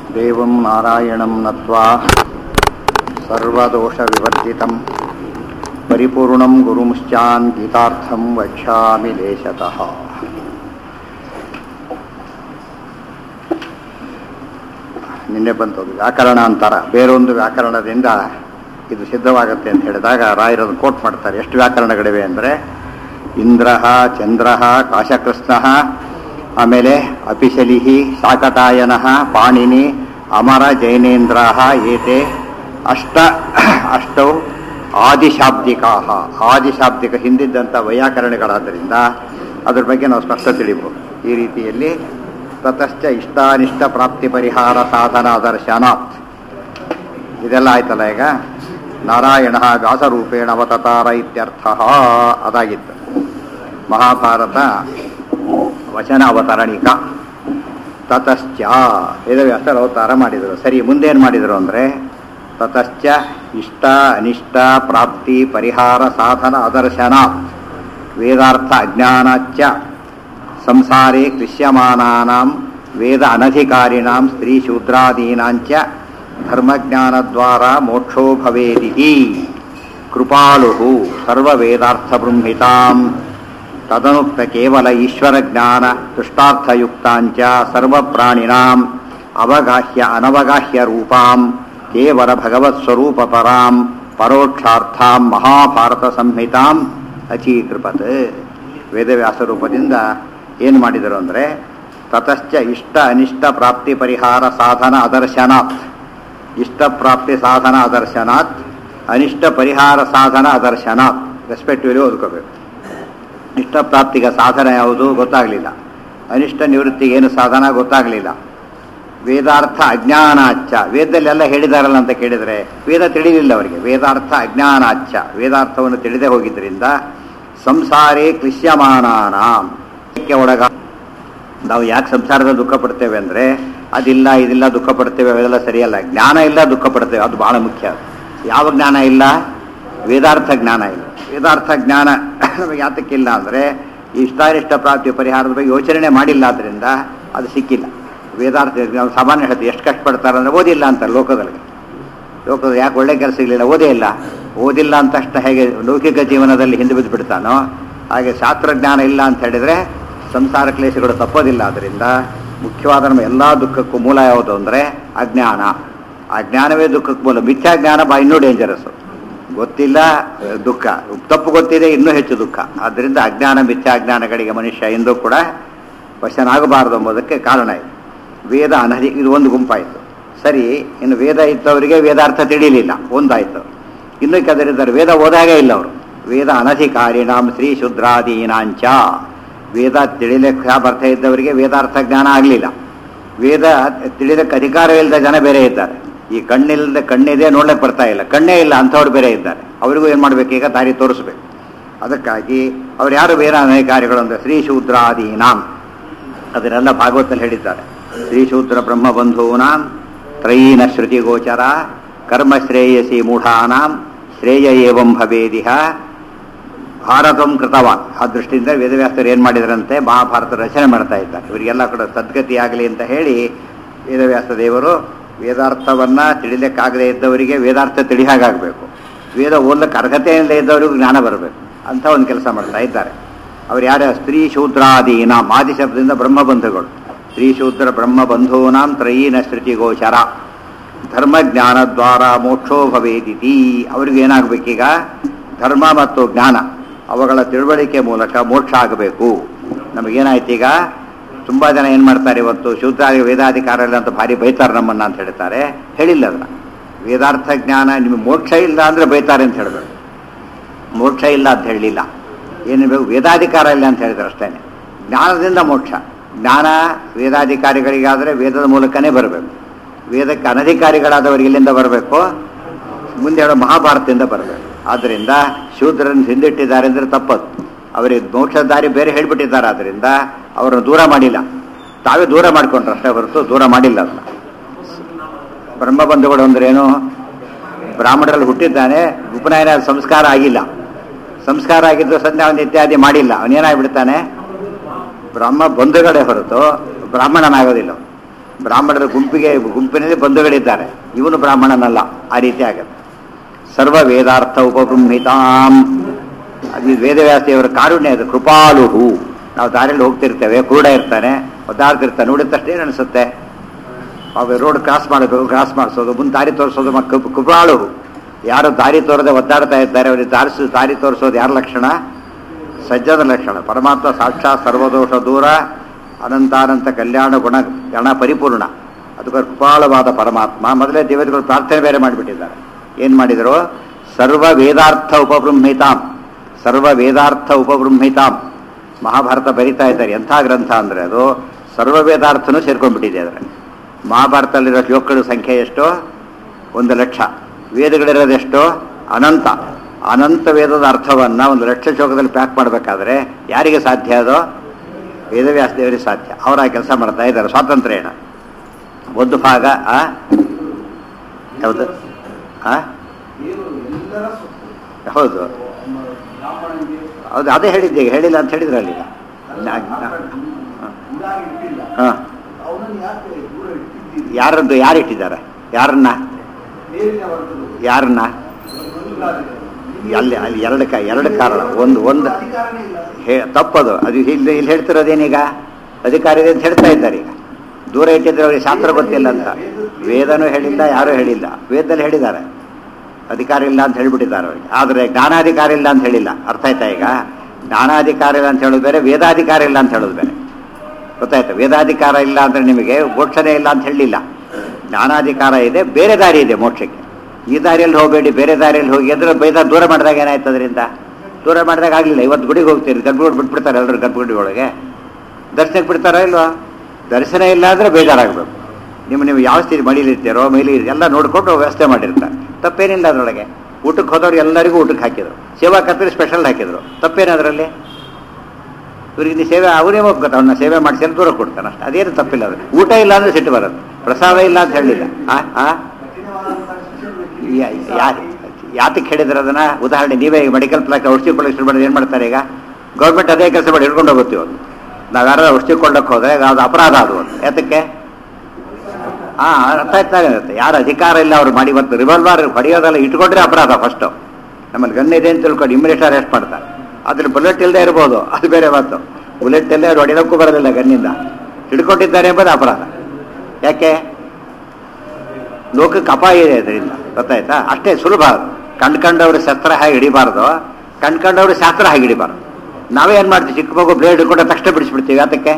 ದೇವಂ ನಾರಾಯಣಂ ನತ್ವಾ ಸರ್ವದೋಷವಿವರ್ಜಿತಂ ಪರಿಪೂರ್ಣಂ ಗುರುಂಶ್ಚಾನ್ ಗೀತಾರ್ಥಂ ವಕ್ಷ್ಯಾಮಿ ಲೇಶತಃ ನಿನ್ನೆ ಬಂತದ್ದು ವ್ಯಾಕರಣ ಅಂತಾರ ಬೇರೊಂದು ವ್ಯಾಕರಣದಿಂದ ಇದು ಸಿದ್ಧವಾಗುತ್ತೆ ಅಂತ ಹೇಳಿದಾಗ ರಾಯರನ್ನು ಕೋಟ್ ಮಾಡ್ತಾರೆ ಎಷ್ಟು ವ್ಯಾಕರಣಗಳಿವೆ ಅಂದರೆ ಇಂದ್ರ ಚಂದ್ರ ಕಾಶಕೃಷ್ಣ ಆಮೇಲೆ ಅಪಿಶಲಿ ಶಾಕಟಾಯನ ಪಾಣಿನಿ ಅಮರ ಜೈನೇಂದ್ರ ಏತೆ ಅಷ್ಟ ಅಷ್ಟೌ ಆದಿಶಾಬ್ದಿಕಾ ಆದಿಶಾಬ್ದಿಕ ಹಿಂದಿದ್ದಂಥ ವೈಯಾಕರಣಗಳಾದ್ದರಿಂದ ಅದ್ರ ಬಗ್ಗೆ ನಾವು ಸ್ಪಷ್ಟ ತಿಳಿಬಹುದು ಈ ರೀತಿಯಲ್ಲಿ ತತಶ್ಚ ಇಷ್ಟಾನಿಷ್ಟ ಪ್ರಾಪ್ತಿ ಪರಿಹಾರ ಸಾಧನ ದರ್ಶನಾತ್ ಇದೆಲ್ಲ ಆಯ್ತಲ್ಲ ಈಗ ನಾರಾಯಣ ವ್ಯಾಸರೂಪೇಣ ಅವತತಾರ ಇತ್ಯರ್ಥ ಅದಾಗಿತ್ತು ಮಹಾಭಾರತ ವಚನ ಅವತರಣಿಕ ತತಶ್ಚ ವೇದವ್ಯಾಸರ ಅವತಾರ ಮಾಡಿದರು ಸರಿ ಮುಂದೇನು ಮಾಡಿದರು ಅಂದರೆ ತತಶ್ಚ ಇಷ್ಟ ಅನಿಷ್ಟ ಪ್ರಾಪ್ತಿ ಪರಿಹಾರ ಸಾಧನ ಅದರ್ಶನ ವೇದಾರ್ಥ ಅಜ್ಞಾನಾಚ್ಚ ಸಂಸಾರೇ ಕ್ಲಿಶ್ಯಮಾನಾನಾಂ ವೇದ ಅನಧಿಕಾರಿಣಾಂ ಸ್ತ್ರೀಶೂದ್ರಾದೀನಾಂಚ ಧರ್ಮಜ್ಞಾನದ್ವಾರ ಮೋಕ್ಷೋ ಭವೇದಿತಿ ಕೃಪಾಳು ಸರ್ವವೇದಾರ್ಥಬೃಂಹಿತಾಂ ತದನುಕ್ತ ಕೇವಲ ಈಶ್ವರ ಜ್ಞಾನ ತುಷ್ಟಾರ್ಥಯುಕ್ತಾಂಚ ಸರ್ವಪ್ರಾಣಿನಾಂ ಅವಗಾಹ್ಯ ಅನವಗಾಹ್ಯ ರೂಪಾಂ ಕೇವಲ ಭಗವತ್ ಸ್ವರೂಪ ಪರಾಂ ಪರೋಕ್ಷಾರ್ಥಾಂ ಮಹಾಭಾರತ ಸಂಹಿತಾಂ ಅಚೀಕೃಪತ್ ವೇದವ್ಯಾಸ ರೂಪದಿಂದ ಏನು ಮಾಡಿದರು ಅಂದರೆ ತತಶ್ಚ ಇಷ್ಟ ಅನಿಷ್ಟ ಪ್ರಾಪ್ತಿ ಪರಿಹಾರ ಸಾಧನ ಅದರ್ಶನಾತ್ ಇಷ್ಟ ಪ್ರಾಪ್ತಿ ಸಾಧನ ಅದರ್ಶನಾತ್ ಅನಿಷ್ಟ ಪರಿಹಾರ ಸಾಧನ ಅದರ್ಶನಾತ್ ರೆಸ್ಪೆಕ್ಟಿವ್ಲಿ ಓದ್ಕೋಬೇಕು ಇಷ್ಟ ಪ್ರಾಪ್ತಿಗೆ ಸಾಧನ ಯಾವುದು ಗೊತ್ತಾಗಲಿಲ್ಲ ಅನಿಷ್ಟ ನಿವೃತ್ತಿಗೆ ಏನು ಸಾಧನ ಗೊತ್ತಾಗಲಿಲ್ಲ ವೇದಾರ್ಥ ಅಜ್ಞಾನಾಚ್ಚ ವೇದದಲ್ಲೆಲ್ಲ ಹೇಳಿದಾರಲ್ಲ ಅಂತ ಕೇಳಿದರೆ ವೇದ ತಿಳಿಲಿಲ್ಲ ಅವರಿಗೆ ವೇದಾರ್ಥ ಅಜ್ಞಾನಾಚ್ಚ ವೇದಾರ್ಥವನ್ನು ತಿಳಿದೇ ಹೋಗಿದ್ದರಿಂದ ಸಂಸಾರೇ ಕ್ಲಿಶ್ಯಮಾನಾನಾಂ ಒಳಗ ನಾವು ಯಾಕೆ ಸಂಸಾರದ ದುಃಖ ಪಡ್ತೇವೆ ಅಂದರೆ ಅದಿಲ್ಲ ಇದಿಲ್ಲ ದುಃಖ ಪಡ್ತೇವೆ ಅವೆಲ್ಲ ಸರಿಯಲ್ಲ ಜ್ಞಾನ ಇಲ್ಲ ದುಃಖ ಪಡ್ತೇವೆ ಅದು ಬಹಳ ಮುಖ್ಯ ಯಾವ ಜ್ಞಾನ ಇಲ್ಲ ವೇದಾರ್ಥ ಜ್ಞಾನ ಇಲ್ಲ ವೇದಾರ್ಥ ಜ್ಞಾನ ನಮಗೆ ಯಾತಕ್ಕಿಲ್ಲ ಅಂದರೆ ಇಷ್ಟಾನಿಷ್ಟ ಪ್ರಾಪ್ತಿ ಪರಿಹಾರದ ಬಗ್ಗೆ ಯೋಚನೆ ಮಾಡಿಲ್ಲ ಆದ್ದರಿಂದ ಅದು ಸಿಕ್ಕಿಲ್ಲ ವೇದಾರ್ಥ ನಾವು ಸಾಮಾನ್ಯ ಹೇಳ್ತೀವಿ ಎಷ್ಟು ಕಷ್ಟಪಡ್ತಾರೆ ಅಂದರೆ ಓದಿಲ್ಲ ಅಂತ ಲೋಕದಲ್ಲಿ ಲೋಕದ ಯಾಕೆ ಒಳ್ಳೆ ಕೆಲಸ ಸಿಗಲಿಲ್ಲ ಓದೇ ಇಲ್ಲ ಓದಿಲ್ಲ ಅಂತಷ್ಟು ಹೇಗೆ ಲೌಕಿಕ ಜೀವನದಲ್ಲಿ ಹಿಂದೆ ಬಿದ್ದು ಬಿಡ್ತಾನೋ ಹಾಗೆ ಶಾಸ್ತ್ರಜ್ಞಾನ ಇಲ್ಲ ಅಂತ ಹೇಳಿದರೆ ಸಂಸಾರ ಕ್ಲೇಶಗಳು ತಪ್ಪೋದಿಲ್ಲ ಅದರಿಂದ ಮುಖ್ಯವಾದ ನಮ್ಮ ಎಲ್ಲ ದುಃಖಕ್ಕೂ ಮೂಲ ಯಾವುದು ಅಂದರೆ ಅಜ್ಞಾನ ಅಜ್ಞಾನವೇ ದುಃಖಕ್ಕೆ ಮೂಲ ಮಿಥ್ಯಾಜ್ಞಾನ ಬಾ ಇನ್ನೂ ಡೇಂಜರಸ್ಸು ಗೊತ್ತಿಲ್ಲ ದುಃಖ ತಪ್ಪು ಗೊತ್ತಿದೆ ಇನ್ನೂ ಹೆಚ್ಚು ದುಃಖ ಆದ್ದರಿಂದ ಅಜ್ಞಾನ ಮಿಥ್ಯಾಜ್ಞಾನಗಳಿಗೆ ಮನುಷ್ಯ ಎಂದೂ ಕೂಡ ವಶನಾಗಬಾರದು ಎಂಬುದಕ್ಕೆ ಕಾರಣ ಇದೆ ವೇದ ಅನಧಿ ಇದು ಒಂದು ಗುಂಪಾಯಿತು ಸರಿ ಇನ್ನು ವೇದ ಇದ್ದವರಿಗೆ ವೇದಾರ್ಥ ತಿಳಿಲಿಲ್ಲ ಒಂದಾಯಿತು ಇನ್ನು ಕೆದರಿದ್ದಾರೆ ವೇದ ಓದಾಗೇ ಇಲ್ಲ ಅವರು ವೇದ ಅನಧಿಕಾರಿಣಾಂ ಶ್ರೀ ಶುದ್ರಾದೀನಾಂಚ ವೇದ ತಿಳಿಲಿಕ್ಕೆ ಬರ್ತಾ ಇದ್ದವರಿಗೆ ವೇದಾರ್ಥ ಜ್ಞಾನ ಆಗಲಿಲ್ಲ ವೇದ ತಿಳಿದಕ್ಕೆ ಅಧಿಕಾರವಿಲ್ಲದ ಜನ ಬೇರೆ ಇದ್ದಾರೆ ಈ ಕಣ್ಣಿಲ್ಲದೆ ಕಣ್ಣಿದೆ ನೋಡ್ಲಿಕ್ಕೆ ಬರ್ತಾ ಇಲ್ಲ ಕಣ್ಣೇ ಇಲ್ಲ ಅಂಥವ್ರು ಬೇರೆ ಇದ್ದಾರೆ ಅವರಿಗೂ ಏನು ಮಾಡಬೇಕು ಈಗ ದಾರಿ ತೋರಿಸ್ಬೇಕು ಅದಕ್ಕಾಗಿ ಅವ್ರು ಯಾರು ಬೇರೆ ಅಧಿಕಾರಿಗಳು ಅಂದರೆ ಶ್ರೀ ಶೂದ್ರಾದೀನಾಂ ಅದನ್ನೆಲ್ಲ ಭಾಗವತಲ್ಲಿ ಹೇಳಿದ್ದಾರೆ ಶ್ರೀ ಶೂದ್ರ ಬ್ರಹ್ಮಬಂಧೂನಾಂ ತ್ರಯೀನ ಶ್ರುತಿಗೋಚರ ಕರ್ಮ ಶ್ರೇಯಸಿ ಮೂಢಾನಾಂ ಶ್ರೇಯ ಏವಂ ಭವೇದಿಹ ಭಾರತಂ ಕೃತವಾನ್ ಆ ದೃಷ್ಟಿಯಿಂದ ವೇದವ್ಯಾಸರು ಏನು ಮಾಡಿದರಂತೆ ಮಹಾಭಾರತ ರಚನೆ ಮಾಡ್ತಾ ಇದ್ದಾರೆ ಇವರಿಗೆಲ್ಲ ಕೂಡ ಸದ್ಗತಿ ಆಗಲಿ ಅಂತ ಹೇಳಿ ವೇದವ್ಯಾಸ ದೇವರು ವೇದಾರ್ಥವನ್ನು ತಿಳಿಲಿಕ್ಕಾಗದೇ ಇದ್ದವರಿಗೆ ವೇದಾರ್ಥ ತಿಳಿ ಹಾಗಾಗಬೇಕು ವೇದ ಓದ್ಲಿಕ್ಕೆ ಅರ್ಹತೆಯಿಂದ ಇದ್ದವರಿಗೂ ಜ್ಞಾನ ಬರಬೇಕು ಅಂತ ಒಂದು ಕೆಲಸ ಮಾಡ್ತಾ ಇದ್ದಾರೆ ಅವ್ರು ಯಾರ ಸ್ತ್ರೀ ಶೂದ್ರಾದೀನಾಂ ಆದಿ ಶಬ್ದದಿಂದ ಬ್ರಹ್ಮಬಂಧುಗಳು ಸ್ತ್ರೀ ಶೂದ್ರ ಬ್ರಹ್ಮಬಂಧೂನಾಂ ತ್ರಯೀನ ಶ್ರುತಿ ಗೋಚರ ಧರ್ಮಜ್ಞಾನ ದ್ವಾರ ಮೋಕ್ಷೋ ಭವೇದಿತಿ ಅವ್ರಿಗೆ ಏನಾಗಬೇಕೀಗ ಧರ್ಮ ಮತ್ತು ಜ್ಞಾನ ಅವುಗಳ ತಿಳುವಳಿಕೆ ಮೂಲಕ ಮೋಕ್ಷ ಆಗಬೇಕು ನಮಗೇನಾಯ್ತು ಈಗ ತುಂಬ ಜನ ಏನು ಮಾಡ್ತಾರೆ ಇವತ್ತು ಶೂದ್ರ ವೇದಾಧಿಕಾರಲ್ಲ ಅಂತ ಭಾರಿ ಬೈತಾರೆ ನಮ್ಮನ್ನ ಅಂತ ಹೇಳ್ತಾರೆ ಹೇಳಿಲ್ಲ ಅದನ್ನ ವೇದಾರ್ಥ ಜ್ಞಾನ ನಿಮಗೆ ಮೋಕ್ಷ ಇಲ್ಲ ಅಂದರೆ ಬೈತಾರೆ ಅಂತ ಹೇಳಬೇಕು ಮೋಕ್ಷ ಇಲ್ಲ ಅಂತ ಹೇಳಲಿಲ್ಲ ಏನಿರಬೇಕು ವೇದಾಧಿಕಾರ ಇಲ್ಲ ಅಂತ ಹೇಳಿದ್ರೆ ಅಷ್ಟೇ ಜ್ಞಾನದಿಂದ ಮೋಕ್ಷ ಜ್ಞಾನ ವೇದಾಧಿಕಾರಿಗಳಿಗಾದರೆ ವೇದದ ಮೂಲಕನೇ ಬರಬೇಕು ವೇದಕ್ಕೆ ಅನಧಿಕಾರಿಗಳಾದವರಿಗೆ ಇಲ್ಲಿಂದ ಬರಬೇಕು ಮುಂದೆ ಹೇಳೋ ಮಹಾಭಾರತದಿಂದ ಬರಬೇಕು ಆದ್ದರಿಂದ ಶೂದ್ರನ್ನು ಹಿಂದಿಟ್ಟಿದ್ದಾರೆ ಅಂದರೆ ತಪ್ಪದು ಅವರಿಗೆ ಮೋಕ್ಷದ ದಾರಿ ಬೇರೆ ಹೇಳಿಬಿಟ್ಟಿದ್ದಾರೆ ಆದ್ದರಿಂದ ಅವರನ್ನು ದೂರ ಮಾಡಿಲ್ಲ ತಾವೇ ದೂರ ಮಾಡಿಕೊಂಡ್ರು ಅಷ್ಟೇ ಹೊರತು ದೂರ ಮಾಡಿಲ್ಲ ಅದನ್ನ ಬ್ರಹ್ಮಬಂಧುಗಳು ಅಂದ್ರೇನು ಬ್ರಾಹ್ಮಣರಲ್ಲಿ ಹುಟ್ಟಿದ್ದಾನೆ ಉಪನಯನ ಸಂಸ್ಕಾರ ಆಗಿಲ್ಲ ಸಂಸ್ಕಾರ ಆಗಿದ್ದು ಸಂಧ್ಯಾ ಇತ್ಯಾದಿ ಮಾಡಿಲ್ಲ ಅವನೇನಾಗ್ಬಿಡ್ತಾನೆ ಬ್ರಹ್ಮ ಬಂಧುಗಳೇ ಹೊರತು ಬ್ರಾಹ್ಮಣನಾಗೋದಿಲ್ಲ ಬ್ರಾಹ್ಮಣರ ಗುಂಪಿಗೆ ಗುಂಪಿನಲ್ಲಿ ಬಂಧುಗಳಿದ್ದಾರೆ ಇವನು ಬ್ರಾಹ್ಮಣನಲ್ಲ ಆ ರೀತಿ ಆಗುತ್ತೆ ಸರ್ವ ವೇದಾರ್ಥ ಉಪಬೃಂಹಿತಾಂ ಅದು ವೇದವ್ಯಾಸದೇವರ ಕಾರುಣ್ಯ ಅದು ಕೃಪಾಳುಹು ನಾವು ದಾರಿಯಲ್ಲಿ ಹೋಗ್ತಿರ್ತೇವೆ ಕೂಡ ಇರ್ತಾನೆ ಒದ್ದಾಡ್ತಿರ್ತಾನೆ ನೋಡಿದ ತಕ್ಷಣ ಏನು ಅನಿಸುತ್ತೆ ಅವ ರೋಡ್ ಕ್ರಾಸ್ ಮಾಡಬೇಕು ಕ್ರಾಸ್ ಮಾಡಿಸೋದು ಮುಂದೆ ದಾರಿ ತೋರಿಸೋದು ಮ- ಕೃ- ಕೃಪಾಳು ಯಾರು ದಾರಿ ತೋರದೆ ಒದ್ದಾಡ್ತಾ ಇದ್ದಾರೆ ಅವರಿಗೆ ದಾರಿಸಿ ದಾರಿ ತೋರಿಸೋದು ಯಾರ ಲಕ್ಷಣ ಸಜ್ಜದ ಲಕ್ಷಣ ಪರಮಾತ್ಮ ಸಾಕ್ಷಾತ್ ಸರ್ವದೋಷ ದೂರ ಅನಂತಾನಂತ ಕಲ್ಯಾಣ ಗುಣ ಗಣ ಪರಿಪೂರ್ಣ ಅದಕ್ಕೆ ಕೃಪಾಳವಾದ ಪರಮಾತ್ಮ ಮೊದಲೇ ದೇವತೆಗಳು ಪ್ರಾರ್ಥನೆ ಬೇರೆ ಮಾಡಿಬಿಟ್ಟಿದ್ದಾರೆ ಏನು ಮಾಡಿದರು ಸರ್ವ ವೇದಾರ್ಥ ಉಪಬೃಂಹಿತಾಂ ಸರ್ವ ವೇದಾರ್ಥ ಉಪಬೃಂಹಿತಾಂ ಮಹಾಭಾರತ ಬರಿತಾ ಇದ್ದಾರೆ ಎಂಥ ಗ್ರಂಥ ಅಂದರೆ ಅದು ಸರ್ವ ವೇದಾರ್ಥನೂ ಸೇರ್ಕೊಂಡ್ಬಿಟ್ಟಿದೆ ಅದರಲ್ಲಿ ಮಹಾಭಾರತದಲ್ಲಿರೋ ಶ್ಲೋಕಗಳ ಸಂಖ್ಯೆ ಎಷ್ಟು ಒಂದು ಲಕ್ಷ ವೇದಗಳಿರೋದೆಷ್ಟು ಅನಂತ ಅನಂತ ವೇದದ ಅರ್ಥವನ್ನು ಒಂದು ಲಕ್ಷ ಶ್ಲೋಕದಲ್ಲಿ ಪ್ಯಾಕ್ ಮಾಡಬೇಕಾದ್ರೆ ಯಾರಿಗೆ ಸಾಧ್ಯ ಅದು ವೇದವ್ಯಾಸ ದೇವರಿಗೆ ಸಾಧ್ಯ ಅವರ ಕೆಲಸ ಮಾಡ್ತಾ ಇದ್ದಾರೆ ಸ್ವಾತಂತ್ರ್ಯನ ಒಂದು ಭಾಗ ಆ ಯಾವುದು ಆ ಹೌದು ಹೌದು ಅದೇ ಹೇಳಿದ್ದೆ ಈಗ ಹೇಳಿಲ್ಲ ಅಂತ ಹೇಳಿದ್ರಲ್ಲ ಈಗ ಹಾಂ ಯಾರದ್ದು ಯಾರು ಇಟ್ಟಿದ್ದಾರೆ ಯಾರನ್ನ ಯಾರನ್ನ ಅಲ್ಲಿ ಅಲ್ಲಿ ಎರಡು ಕ ಎರಡು ಕಾರಣ ಒಂದು ಒಂದು ಹೇ ತಪ್ಪದು ಅದು ಇಲ್ಲಿ ಇಲ್ಲಿ ಹೇಳ್ತಿರೋದೇನೀಗ ಅಧಿಕಾರಿ ಇದೆ ಅಂತ ಹೇಳ್ತಾ ಇದ್ದಾರೆ ಈಗ ದೂರ ಇಟ್ಟಿದ್ರೆ ಅವ್ರಿಗೆ ಶಾಸ್ತ್ರ ಗೊತ್ತಿಲ್ಲ ಅಂತ ವೇದನೂ ಹೇಳಿಲ್ಲ ಯಾರೂ ಹೇಳಿಲ್ಲ ವೇದದಲ್ಲಿ ಹೇಳಿದ್ದಾರೆ ಅಧಿಕಾರ ಇಲ್ಲ ಅಂತ ಹೇಳ್ಬಿಟ್ಟಿದ್ದಾರೆ ಅವರಿಗೆ ಆದರೆ ಜ್ಞಾನಾಧಿಕಾರ ಇಲ್ಲ ಅಂತ ಹೇಳಿಲ್ಲ ಅರ್ಥ ಆಯ್ತಾ ಈಗ ಜ್ಞಾನಾಧಿಕಾರ ಇಲ್ಲ ಅಂತ ಹೇಳೋದು ಬೇರೆ ವೇದಾಧಿಕಾರ ಇಲ್ಲ ಅಂತ ಹೇಳೋದು ಬೇರೆ ಗೊತ್ತಾಯ್ತು ವೇದಾಧಿಕಾರ ಇಲ್ಲ ಅಂದರೆ ನಿಮಗೆ ಮೋಕ್ಷನೇ ಇಲ್ಲ ಅಂತ ಹೇಳಲಿಲ್ಲ ಜ್ಞಾನಾಧಿಕಾರ ಇದೆ ಬೇರೆ ದಾರಿ ಇದೆ ಮೋಕ್ಷಕ್ಕೆ ಈ ದಾರಿಯಲ್ಲಿ ಹೋಗಬೇಡಿ ಬೇರೆ ದಾರಿಯಲ್ಲಿ ಹೋಗಿ ಅಂದ್ರೆ ಬೈದ ದೂರ ಮಾಡಿದಾಗ ಏನಾಯ್ತು ಅದರಿಂದ ದೂರ ಮಾಡಿದಾಗ ಆಗಲಿಲ್ಲ ಇವತ್ತು ಗುಡಿಗೆ ಹೋಗ್ತೀರಿ ಗರ್ಭಗುಡಿ ಬಿಟ್ಬಿಡ್ತಾರೆ ಎಲ್ಲರೂ ಗರ್ಭಗುಡಿ ಒಳಗೆ ದರ್ಶನಕ್ಕೆ ಬಿಡ್ತಾರೋ ಇಲ್ವಾ ದರ್ಶನ ಇಲ್ಲ ಅಂದರೆ ಬೇಜಾರಾಗಬೇಕು ನಿಮ್ಮ ನೀವು ಯಾವ ಸ್ಥಿತಿ ಮಡಿಲಿರ್ತೀರೋ ಮೈಲಿ ಎಲ್ಲ ನೋಡಿಕೊಂಡು ವ್ಯವಸ್ಥೆ ಮಾಡಿರ್ತಾರೆ ತಪ್ಪೇನಿಲ್ಲ ಅದರೊಳಗೆ ಊಟಕ್ಕೆ ಹೋದವ್ರು ಎಲ್ಲರಿಗೂ ಊಟಕ್ಕೆ ಹಾಕಿದ್ರು ಸೇವಾ ಕರ್ತರಿ ಸ್ಪೆಷಲ್ ಹಾಕಿದ್ರು ತಪ್ಪೇನು ಅದರಲ್ಲಿ ಇವ್ರಿಗೆ ನೀ ಸೇವೆ ಅವನೇ ಹೋಗ್ಬೇಕು ಅವನ್ನ ಸೇವೆ ಮಾಡಿಸಿ ಅಂತ ದೂರ ಕೊಡ್ತಾನೆ ಅಷ್ಟೇ ಅದೇನು ತಪ್ಪಿಲ್ಲ ಅದು ಊಟ ಇಲ್ಲ ಅಂದ್ರೆ ಸಿಟ್ಟು ಬರುತ್ತೆ ಪ್ರಸಾದ ಇಲ್ಲ ಅಂತ ಹೇಳಿಲ್ಲ ಆ ಆ ಯಾ- ಯಾ- ಯಾತಕ್ಕೆ ಹೇಳಿದ್ರೆ ಅದನ್ನ ಉದಾಹರಣೆ ನೀವೇ ಈಗ ಮೆಡಿಕಲ್ ಪ್ಲಾಕ್ ಔಷಧಿ ಕೊಳ್ಳೋಕೆ ಶುರು ಮಾಡಿದ್ರೆ ಏನು ಮಾಡ್ತಾರೆ ಈಗ ಗೌರ್ಮೆಂಟ್ ಅದೇ ಕೆಲಸ ಮಾಡಿ ಹಿಡ್ಕೊಂಡು ಹೋಗುತ್ತೀವಿ ಒಂದು ನಾವು ಯಾರು ಔಷಧಿ ಕೊಳ್ಳಕ್ಕೆ ಹೋದ್ರೆ ಅದು ಅಪರಾಧ ಅದು ಒಂದು ಯಾತಕ್ಕೆ ಹಾ ಅರ್ಥ ಆಯ್ತಾ ಇರುತ್ತೆ ಯಾರು ಅಧಿಕಾರ ಇಲ್ಲ ಅವ್ರು ಮಾಡಿ ಇವತ್ತು ರಿವಾಲ್ವರ್ ಹೊಡೆಯೋದೆಲ್ಲ ಇಟ್ಕೊಂಡ್ರೆ ಅಪರಾಧ ಫಸ್ಟು ನಮ್ಮಲ್ಲಿ ಗನ್ ಇದೆ ಅಂತ ತಿಳ್ಕೊಂಡು ಇಮಿಡಿಯೇಟ್ ಅರೆಸ್ಟ್ ಮಾಡ್ತಾರೆ ಅದ್ರ ಬುಲೆಟ್ ಇಲ್ಲದೆ ಇರ್ಬೋದು ಅದು ಬೇರೆ ಮಾತು ಬುಲೆಟ್ ಇಲ್ಲದೆ ಅವ್ರು ಹೊಡೆಯೋಕ್ಕೂ ಬರೋದಿಲ್ಲ ಗನ್ನಿಂದ ಹಿಡ್ಕೊಂಡಿದ್ದಾರೆ ಎಂಬುದು ಅಪರಾಧ ಯಾಕೆ ಲೋಕಕ್ಕೆ ಅಪಾಯ ಇದೆ ಅದರಿಂದ ಗೊತ್ತಾಯ್ತಾ ಅಷ್ಟೇ ಸುಲಭ ಅದು ಕಂಡ್ಕಂಡವ್ರ ಶಸ್ತ್ರ ಹಾಗೆ ಹಿಡಿಬಾರ್ದು ಕಂಡ್ಕಂಡವ್ರ ಶಾಸ್ತ್ರ ಹಾಗೆ ಹಿಡಿಬಾರ್ದು ನಾವೇ ಏನು ಮಾಡ್ತೀವಿ ಚಿಕ್ಕ ಮಗು ಬ್ಲೇಡ್ ಹಿಡ್ಕೊಂಡು ತಕ್ಷಣ ಬಿಡಿಸ್ಬಿಡ್ತೀವಿ ಅದಕ್ಕೆ